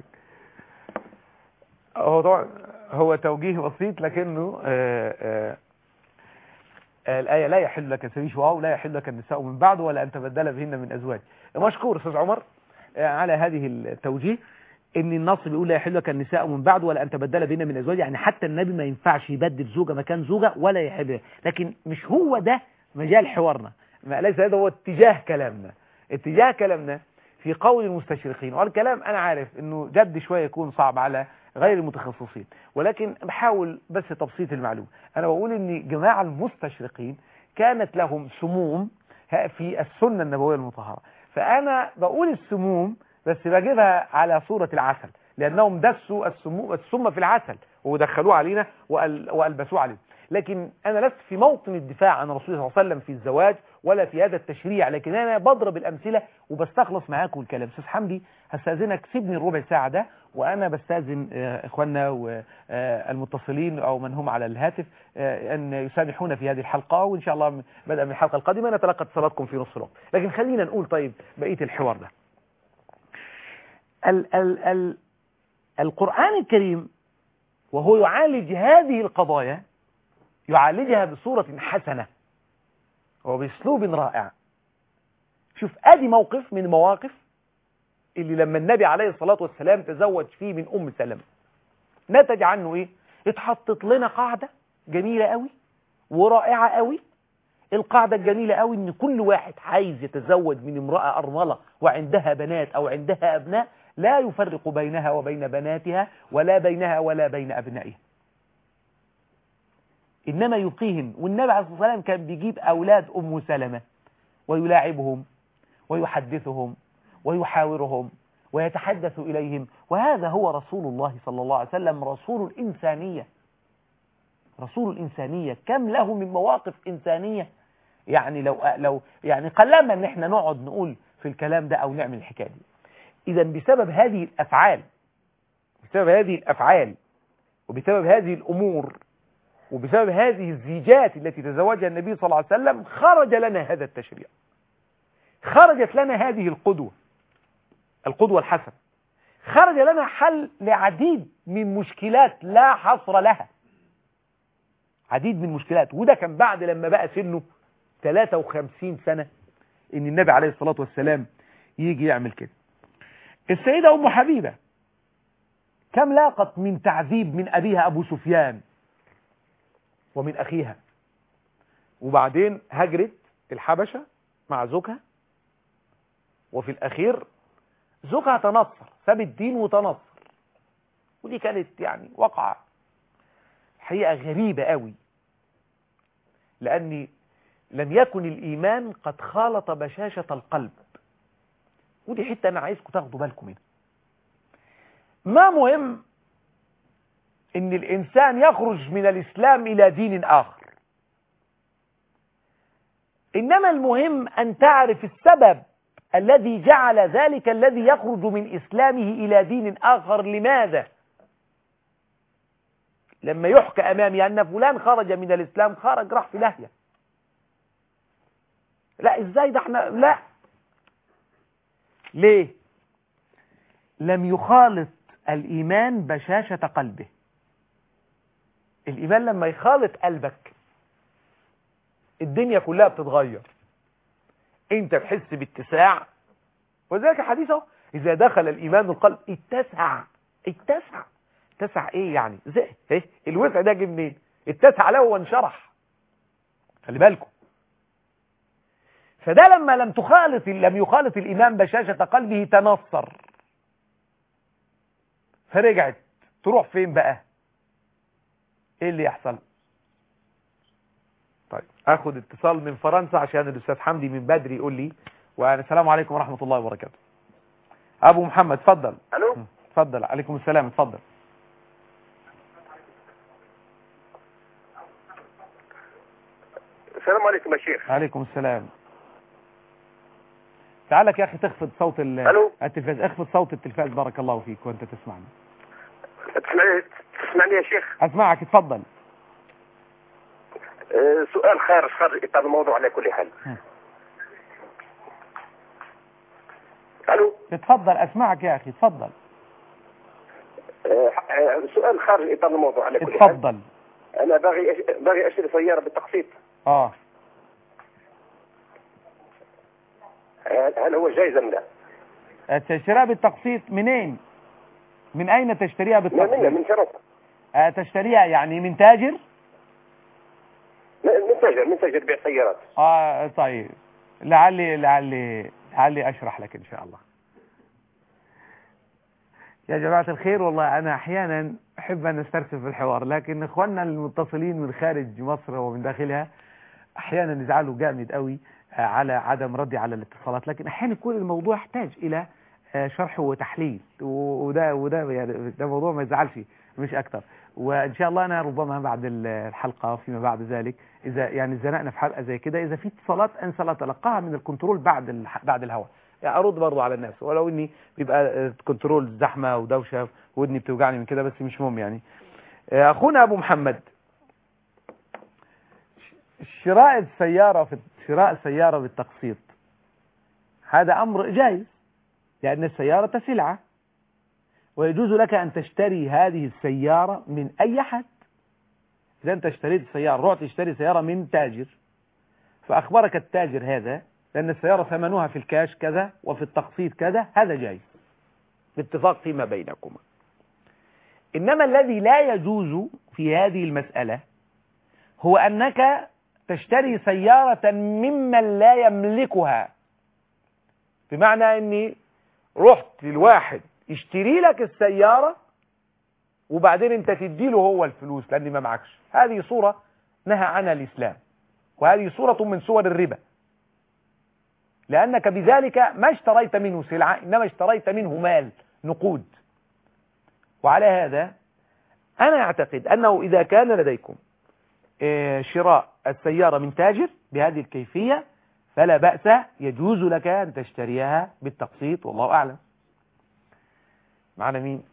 هو طبعا هو توجيه بسيط لكنه آه، آه، آه، الآية لا يحل لك سبيش واو لا يحل لك النساء من بعد ولا أن تبدل بهن من أزواج مشكور أستاذ عمر آه، على هذه التوجيه ان النص بيقول لا يحل لك النساء من بعد ولا ان تبدل بهن من ازواج يعني حتى النبي ما ينفعش يبدل زوجه مكان زوجه ولا يحل لكن مش هو ده مجال حوارنا ما ليس هذا هو اتجاه كلامنا اتجاه كلامنا في قول المستشرقين والكلام انا عارف انه جد شويه يكون صعب على غير المتخصصين ولكن بحاول بس تبسيط المعلومه انا بقول ان جماعه المستشرقين كانت لهم سموم ها- في السنه النبويه المطهره فانا بقول السموم بس بجيبها على صورة العسل لأنهم دسوا السمو السم في العسل ودخلوه علينا وأل- وألبسوه علينا لكن أنا لست في موطن الدفاع عن الرسول صلى الله عليه وسلم في الزواج ولا في هذا التشريع لكن أنا بضرب الأمثلة وبستخلص معاكم الكلام أستاذ حمدي هستأذنك سيبني الربع ساعة ده وأنا بستأذن آه، إخواننا والمتصلين أو من هم على الهاتف آه، أن يسامحونا في هذه الحلقة وإن شاء الله بدأ من الحلقة القادمة نتلقى اتصالاتكم في نص الوقت لكن خلينا نقول طيب بقية الحوار ده ال ال ال القرآن الكريم وهو يعالج هذه القضايا يعالجها بصورة حسنة وباسلوب رائع شوف ادي موقف من المواقف اللي لما النبي عليه الصلاة والسلام تزوج فيه من أم سلمة نتج عنه ايه اتحطت لنا قاعدة جميلة قوي ورائعة قوي القاعدة الجميلة قوي ان كل واحد عايز يتزوج من امرأة أرملة وعندها بنات او عندها ابناء لا يفرق بينها وبين بناتها ولا بينها ولا بين ابنائها انما يبقيهم والنبي عليه الصلاة والسلام كان بيجيب اولاد ام سلمة ويلاعبهم ويحدثهم ويحاورهم ويتحدث إليهم وهذا هو رسول الله صلى الله عليه وسلم رسول الإنسانية رسول الإنسانية كم له من مواقف إنسانية يعني لو لو يعني قلما ان احنا نقعد نقول في الكلام ده او نعمل الحكايه دي اذا بسبب هذه الافعال بسبب هذه الافعال وبسبب هذه الامور وبسبب هذه الزيجات التي تزوجها النبي صلى الله عليه وسلم خرج لنا هذا التشريع خرجت لنا هذه القدوة القدوة الحسنة خرج لنا حل لعديد من مشكلات لا حصر لها عديد من مشكلات وده كان بعد لما بقى سنه 53 سنة ان النبي عليه الصلاة والسلام يجي يعمل كده السيدة ام حبيبة كم لاقت من تعذيب من ابيها ابو سفيان ومن اخيها وبعدين هجرت الحبشة مع زوجها وفي الاخير زوجها تنصر ساب الدين وتنصر ودي كانت يعني وقعة حقيقة غريبة قوي لأن لم يكن الإيمان قد خالط بشاشة القلب ودي حتة أنا عايزكم تاخدوا بالكم منها ما مهم ان الانسان يخرج من الاسلام الى دين اخر انما المهم ان تعرف السبب الذي جعل ذلك الذي يخرج من اسلامه الى دين اخر لماذا لما يحكى امامي ان فلان خرج من الاسلام خرج راح في داهيه لا ازاي ده احنا لا ليه لم يخالط الايمان بشاشه قلبه الإيمان لما يخالط قلبك الدنيا كلها بتتغير انت تحس باتساع وذلك الحديث اهو اذا دخل الايمان القلب اتسع اتسع اتسع ايه يعني زي ايه الوسع ده جه منين اتسع له وانشرح خلي بالكم فده لما لم تخالط لم يخالط الايمان بشاشه قلبه تنصر فرجعت تروح فين بقى ايه اللي يحصل طيب اخد اتصال من فرنسا عشان الاستاذ حمدي من بدري يقول لي والسلام عليكم ورحمة الله وبركاته ابو محمد اتفضل الو اتفضل عليكم السلام اتفضل السلام عليكم يا شيخ عليكم السلام تعالك يا اخي تخفض صوت ال- ألو. التلفاز اخفض صوت التلفاز بارك الله فيك وانت تسمعني تسمعني تسمعني يا شيخ اسمعك اتفضل آه، سؤال خارج خارج اطار الموضوع على كل حال ها. الو اتفضل اسمعك يا اخي اتفضل آه، آه، سؤال خارج اطار الموضوع على كل حال اتفضل انا باغي أش- باغي اشتري سياره بالتقسيط اه آه، هل هو جائز ام لا؟ تشتريها بالتقسيط منين من اين تشتريها من من بالتقسيط من فرنسا آه، تشتريها يعني من تاجر من من تاجر من تاجر بيع سيارات اه طيب لعلي لعلي لعلي اشرح لك ان شاء الله يا جماعة الخير والله انا احيانا احب ان استرسل في الحوار لكن اخواننا المتصلين من خارج مصر ومن داخلها احيانا يزعلوا جامد قوي آه، على عدم ردي على الاتصالات لكن احيانا يكون الموضوع يحتاج الى آه، شرح وتحليل و- وده وده يعني ده موضوع ما يزعلش مش اكتر وان شاء الله انا ربما بعد ال- الحلقه فيما بعد ذلك اذا يعني زنقنا في حلقه زي كده اذا في اتصالات انسى لا اتلقاها من الكنترول بعد الح- بعد الهواء يعني ارد برضو على الناس ولو اني بيبقى آه، كنترول زحمه ودوشه ودني بتوجعني من كده بس مش مهم يعني آه، اخونا ابو محمد ش- شراء السياره في شراء سياره بالتقسيط هذا امر جائز لان السياره سلعه ويجوز لك أن تشتري هذه السيارة من أي حد إذا أنت اشتريت سيارة رحت تشتري سيارة من تاجر فأخبرك التاجر هذا لأن السيارة ثمنها في الكاش كذا وفي التقسيط كذا هذا جائز باتفاق فيما بينكما إنما الذي لا يجوز في هذه المسألة هو أنك تشتري سيارة ممن لا يملكها بمعنى أني رحت للواحد يشتري لك السيارة وبعدين انت تديله هو الفلوس لان ما معكش هذه صورة نهى عنها الاسلام وهذه صورة من صور الربا لانك بذلك ما اشتريت منه سلعة انما اشتريت منه مال نقود وعلى هذا انا اعتقد انه اذا كان لديكم آه، شراء السيارة من تاجر بهذه الكيفية فلا بأس يجوز لك أن تشتريها بالتقسيط والله أعلم معنا مين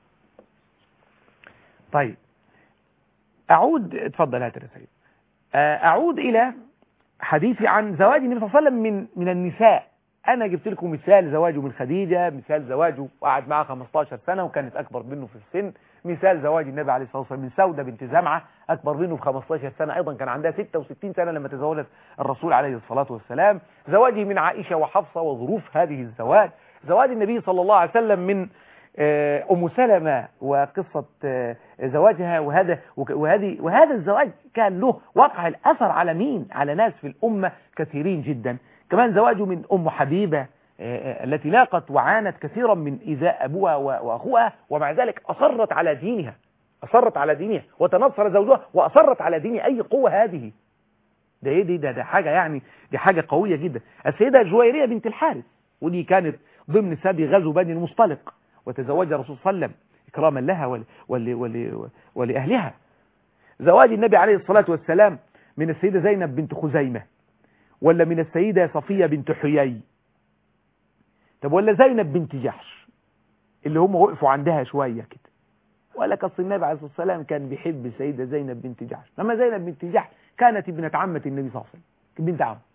طيب أعود اتفضل هات الرسائل آه، أعود إلى حديثي عن زواج النبي صلى الله عليه وسلم من من النساء أنا جبت لكم مثال زواجه من خديجة مثال زواجه وقعد معها 15 سنة وكانت أكبر منه في السن مثال زواج النبي عليه الصلاة والسلام من سودة بنت زمعة أكبر منه ب 15 سنة أيضا كان عندها 66 سنة لما تزوجت الرسول عليه الصلاة والسلام زواجه من عائشة وحفصة وظروف هذه الزواج زواج النبي صلى الله عليه وسلم من آه، أم سلمة وقصة آه، زواجها وهذا وك- وهذه وهذا الزواج كان له وقع الأثر على مين؟ على ناس في الأمة كثيرين جدا كمان زواجه من أم حبيبة آه، آه، التي لاقت وعانت كثيرا من إيذاء أبوها و- وأخوها ومع ذلك أصرت على دينها أصرت على دينها وتنصر زوجها وأصرت على دين أي قوة هذه ده ايه دي ده, ده حاجة يعني دي حاجة قوية جدا السيدة جويرية بنت الحارث ودي كانت ضمن سبي غزو بني المصطلق وتزوجها الرسول صلى الله عليه وسلم إكراما لها ول ول ول ولأهلها زواج النبي عليه الصلاة والسلام من السيدة زينب بنت خزيمة ولا من السيدة صفية بنت حيي طب ولا زينب بنت جحش اللي هم وقفوا عندها شوية كده ولا أصل النبي عليه الصلاة والسلام كان بيحب السيدة زينب بنت جحش لما زينب بنت جحش كانت ابنة عمة النبي صلى الله عليه وسلم كانت بنت عم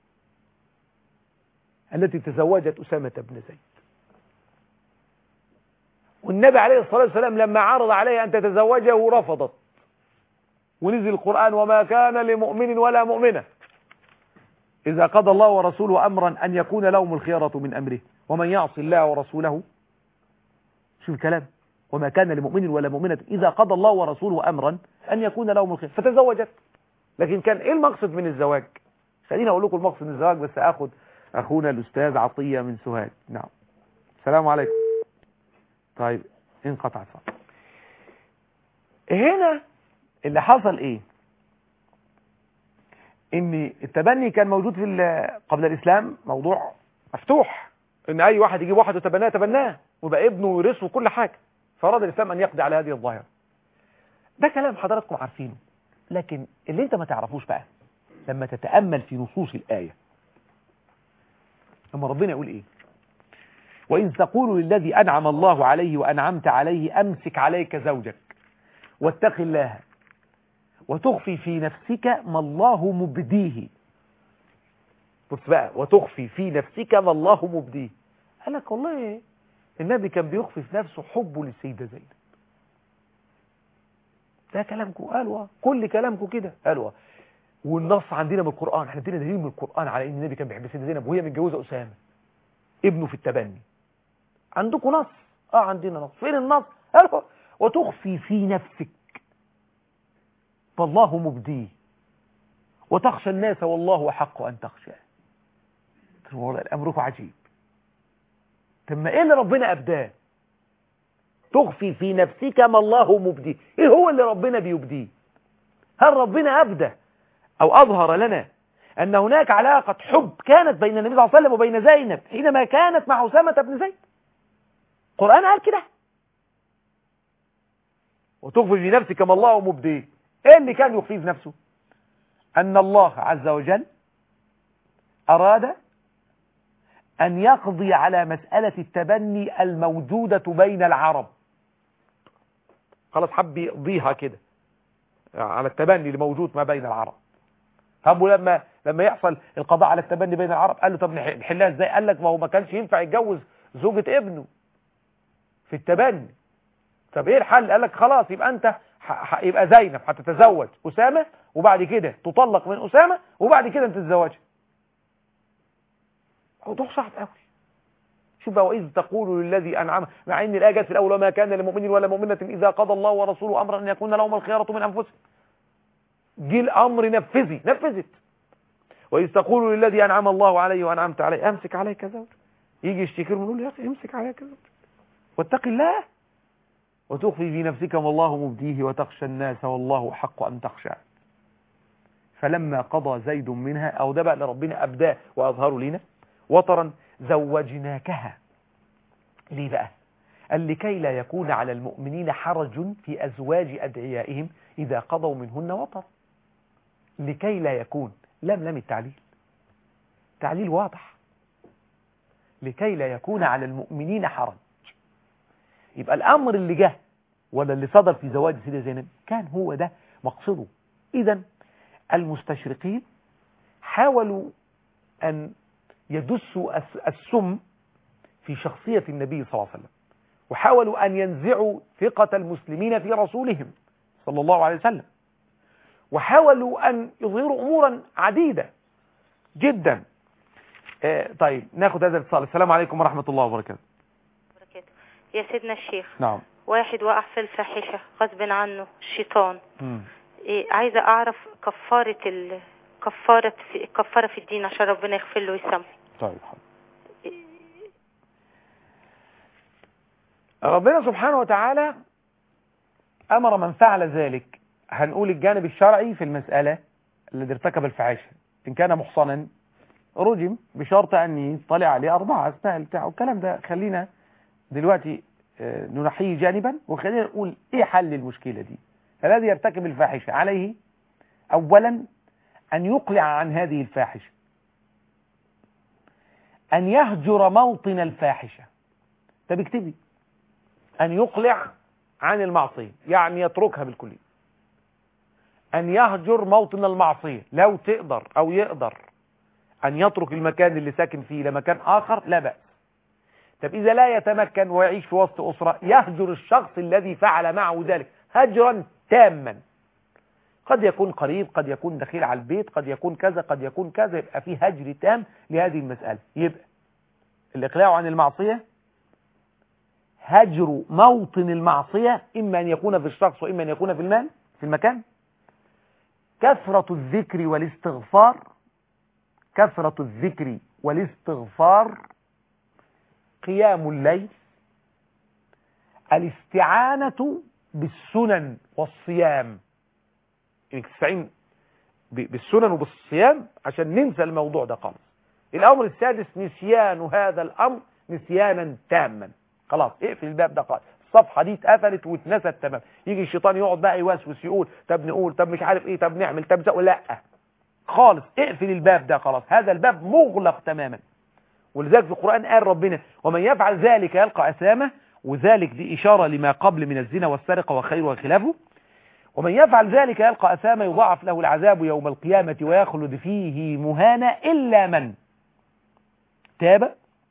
التي تزوجت أسامة بن زيد والنبي عليه الصلاة والسلام لما عرض عليها أن تتزوجه رفضت ونزل القرآن وما كان لمؤمن ولا مؤمنة إذا قضى الله ورسوله أمرا أن يكون لهم الخيرة من أمره ومن يعص الله ورسوله شوف الكلام وما كان لمؤمن ولا مؤمنة إذا قضى الله ورسوله أمرا أن يكون لهم الخير فتزوجت لكن كان إيه المقصد من الزواج خليني أقول لكم المقصد من الزواج بس أخذ أخونا الأستاذ عطية من سوهاج نعم السلام عليكم طيب انقطع الصوت هنا اللي حصل ايه ان التبني كان موجود في ال- قبل الاسلام موضوع مفتوح ان اي واحد يجيب واحد وتبناه تبناه ويبقى ابنه ويرثه كل حاجه فاراد الاسلام ان يقضي على هذه الظاهره ده كلام حضراتكم عارفينه لكن اللي انت ما تعرفوش بقى لما تتامل في نصوص الايه لما ربنا يقول ايه وإن تقول للذي أنعم الله عليه وأنعمت عليه أمسك عليك زوجك واتق الله وتخفي في نفسك ما الله مبديه بص بقى وتخفي في نفسك ما الله مبديه قال لك والله النبي كان بيخفي في نفسه حبه للسيدة زينب ده كلامكم قالوا كل كلامكم كده قالوا والنص عندنا من القرآن احنا عندنا دليل من القرآن على ان النبي كان بيحب السيدة زينب وهي متجوزة أسامة ابنه في التبني عندكم نص اه عندنا نص فين النص قالوا وتخفي في نفسك فالله مبديه وتخشى الناس والله أحق أن تخشى والله الأمر عجيب طب ما إيه اللي ربنا أبداه تخفي في نفسك ما الله مبديه إيه هو اللي ربنا بيبديه هل ربنا أبدى أو أظهر لنا أن هناك علاقة حب كانت بين النبي صلى الله عليه وسلم وبين زينب حينما كانت مع أسامة بن زيد القرآن قال كده وتخفي في نفسك ما الله مبديه ايه اللي كان يخفيه في نفسه ان الله عز وجل اراد ان يقضي على مسألة التبني الموجودة بين العرب خلاص حب يقضيها كده على التبني اللي موجود ما بين العرب طب ولما لما يحصل القضاء على التبني بين العرب قال له طب نحلها ازاي قال لك ما هو ما كانش ينفع يتجوز زوجة ابنه في التبني طب ايه الحل قال لك خلاص يبقى انت ح... يبقى زينب هتتزوج أسامة وبعد كده تطلق من أسامة وبعد كده انت تتزوجها موضوع صعب قوي شوف بقى وإذ تقول للذي أنعم مع إن الآية جت في الأول وما كان لمؤمن ولا مؤمنة إذا قضى الله ورسوله أمرا أن يكون لهم الخيارة من أنفسهم جه الأمر نفذي نفذت وإذ تقول للذي أنعم الله عليه وأنعمت عليه أمسك عليك زوج يجي يشتكي له يقول له يا أخي امسك عليك زوج واتق الله وتخفي في نفسك ما الله مبديه وتخشى الناس والله حق أن تخشى فلما قضى زيد منها أو ده بقى لربنا أبداه وأظهره لنا وطرا زوجناكها ليه بقى قال لكي لا يكون على المؤمنين حرج في أزواج أدعيائهم إذا قضوا منهن وطر لكي لا يكون لم لم التعليل تعليل واضح لكي لا يكون على المؤمنين حرج يبقى الأمر اللي جه ولا اللي صدر في زواج سيدة زينب كان هو ده مقصده إذا المستشرقين حاولوا أن يدسوا السم في شخصية النبي صلى الله عليه وسلم وحاولوا أن ينزعوا ثقة المسلمين في رسولهم صلى الله عليه وسلم وحاولوا أن يظهروا أمورا عديدة جدا آه طيب ناخد هذا الاتصال السلام عليكم ورحمة الله وبركاته وبركاته يا سيدنا الشيخ نعم واحد وقع في الفاحشة غصب عنه الشيطان مم. إيه عايزة أعرف كفارة ال... كفارة في كفارة في الدين عشان ربنا يغفر له ويسامحه طيب حاضر ربنا سبحانه وتعالى أمر من فعل ذلك هنقول الجانب الشرعي في المسألة الذي ارتكب الفحاشة إن كان محصنا رجم بشرط أن يطلع عليه أربعة أثناء بتاع والكلام ده خلينا دلوقتي آه، ننحيه جانبا وخلينا نقول إيه حل المشكلة دي الذي يرتكب الفاحشة عليه أولا أن يقلع عن هذه الفاحشة أن يهجر موطن الفاحشة طب اكتبي أن يقلع عن المعصية يعني يتركها بالكلية أن يهجر موطن المعصية لو تقدر أو يقدر أن يترك المكان اللي ساكن فيه لمكان آخر لا بأس طب إذا لا يتمكن ويعيش في وسط أسرة يهجر الشخص الذي فعل معه ذلك هجرا تاما قد يكون قريب قد يكون دخيل على البيت قد يكون كذا قد يكون كذا يبقى في هجر تام لهذه المسألة يبقى الإقلاع عن المعصية هجر موطن المعصية إما أن يكون في الشخص وإما أن يكون في المال في المكان كثرة الذكر والاستغفار كثرة الذكر والاستغفار قيام الليل الاستعانة بالسنن والصيام انك تستعين ب- بالسنن وبالصيام عشان ننسى الموضوع ده خالص الامر السادس نسيان هذا الامر نسيانا تاما خلاص اقفل الباب ده خالص الصفحه دي اتقفلت واتنست تمام يجي الشيطان يقعد بقى يوسوس يقول طب نقول طب مش عارف ايه طب نعمل طب زق لا خالص اقفل الباب ده خلاص هذا الباب مغلق تماما ولذلك في القرآن قال ربنا ومن يفعل ذلك يلقى أثامه وذلك دي إشارة لما قبل من الزنا والسرقة وخير وخلافه ومن يفعل ذلك يلقى أثامه يضاعف له العذاب يوم القيامة ويخلد فيه مهانا إلا من تاب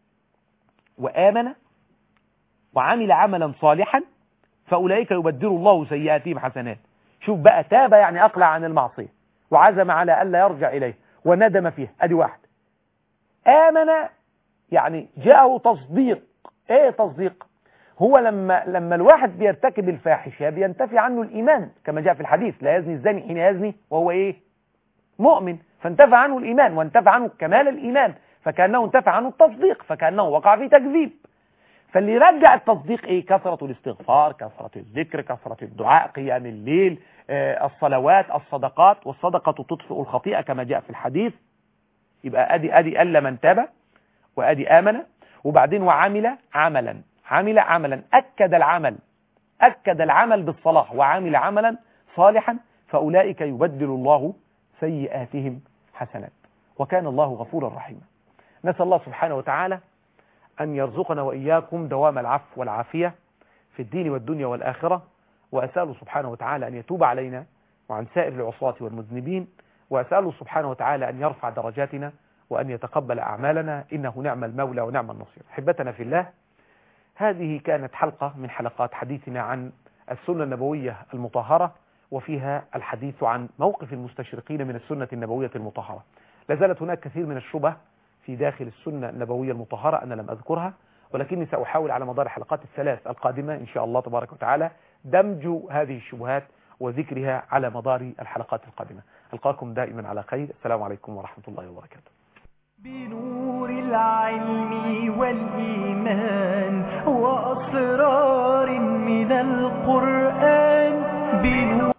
وآمن وعمل عملا صالحا فأولئك يبدل الله سيئاتهم حسنات شوف بقى تاب يعني أقلع عن المعصية وعزم على ألا يرجع إليه وندم فيه أدي واحد آمن يعني جاءه تصديق ايه تصديق هو لما لما الواحد بيرتكب الفاحشه بينتفي عنه الايمان كما جاء في الحديث لا يزني الزاني حين يزني وهو ايه مؤمن فانتفى عنه الايمان وانتفى عنه كمال الايمان فكانه انتفى عنه التصديق فكانه وقع في تكذيب فاللي يرجع التصديق ايه كثرة الاستغفار كثرة الذكر كثرة الدعاء قيام الليل آه الصلوات الصدقات والصدقة تطفئ الخطيئة كما جاء في الحديث يبقى ادي ادي الا من تاب وادي امن وبعدين وعمل عملا عمل عملا اكد العمل اكد العمل بالصلاح وعمل عملا صالحا فاولئك يبدل الله سيئاتهم حسنات وكان الله غفورا رحيما نسال الله سبحانه وتعالى ان يرزقنا واياكم دوام العفو والعافيه في الدين والدنيا والاخره واساله سبحانه وتعالى ان يتوب علينا وعن سائر العصاة والمذنبين وأسأله سبحانه وتعالى أن يرفع درجاتنا وأن يتقبل أعمالنا إنه نعم المولى ونعم النصير حبتنا في الله هذه كانت حلقة من حلقات حديثنا عن السنة النبوية المطهرة وفيها الحديث عن موقف المستشرقين من السنة النبوية المطهرة لازالت هناك كثير من الشبه في داخل السنة النبوية المطهرة أنا لم أذكرها ولكني سأحاول على مدار الحلقات الثلاث القادمة إن شاء الله تبارك وتعالى دمج هذه الشبهات وذكرها على مدار الحلقات القادمة ألقاكم دائما على خير السلام عليكم ورحمة الله وبركاته بنور العلم والإيمان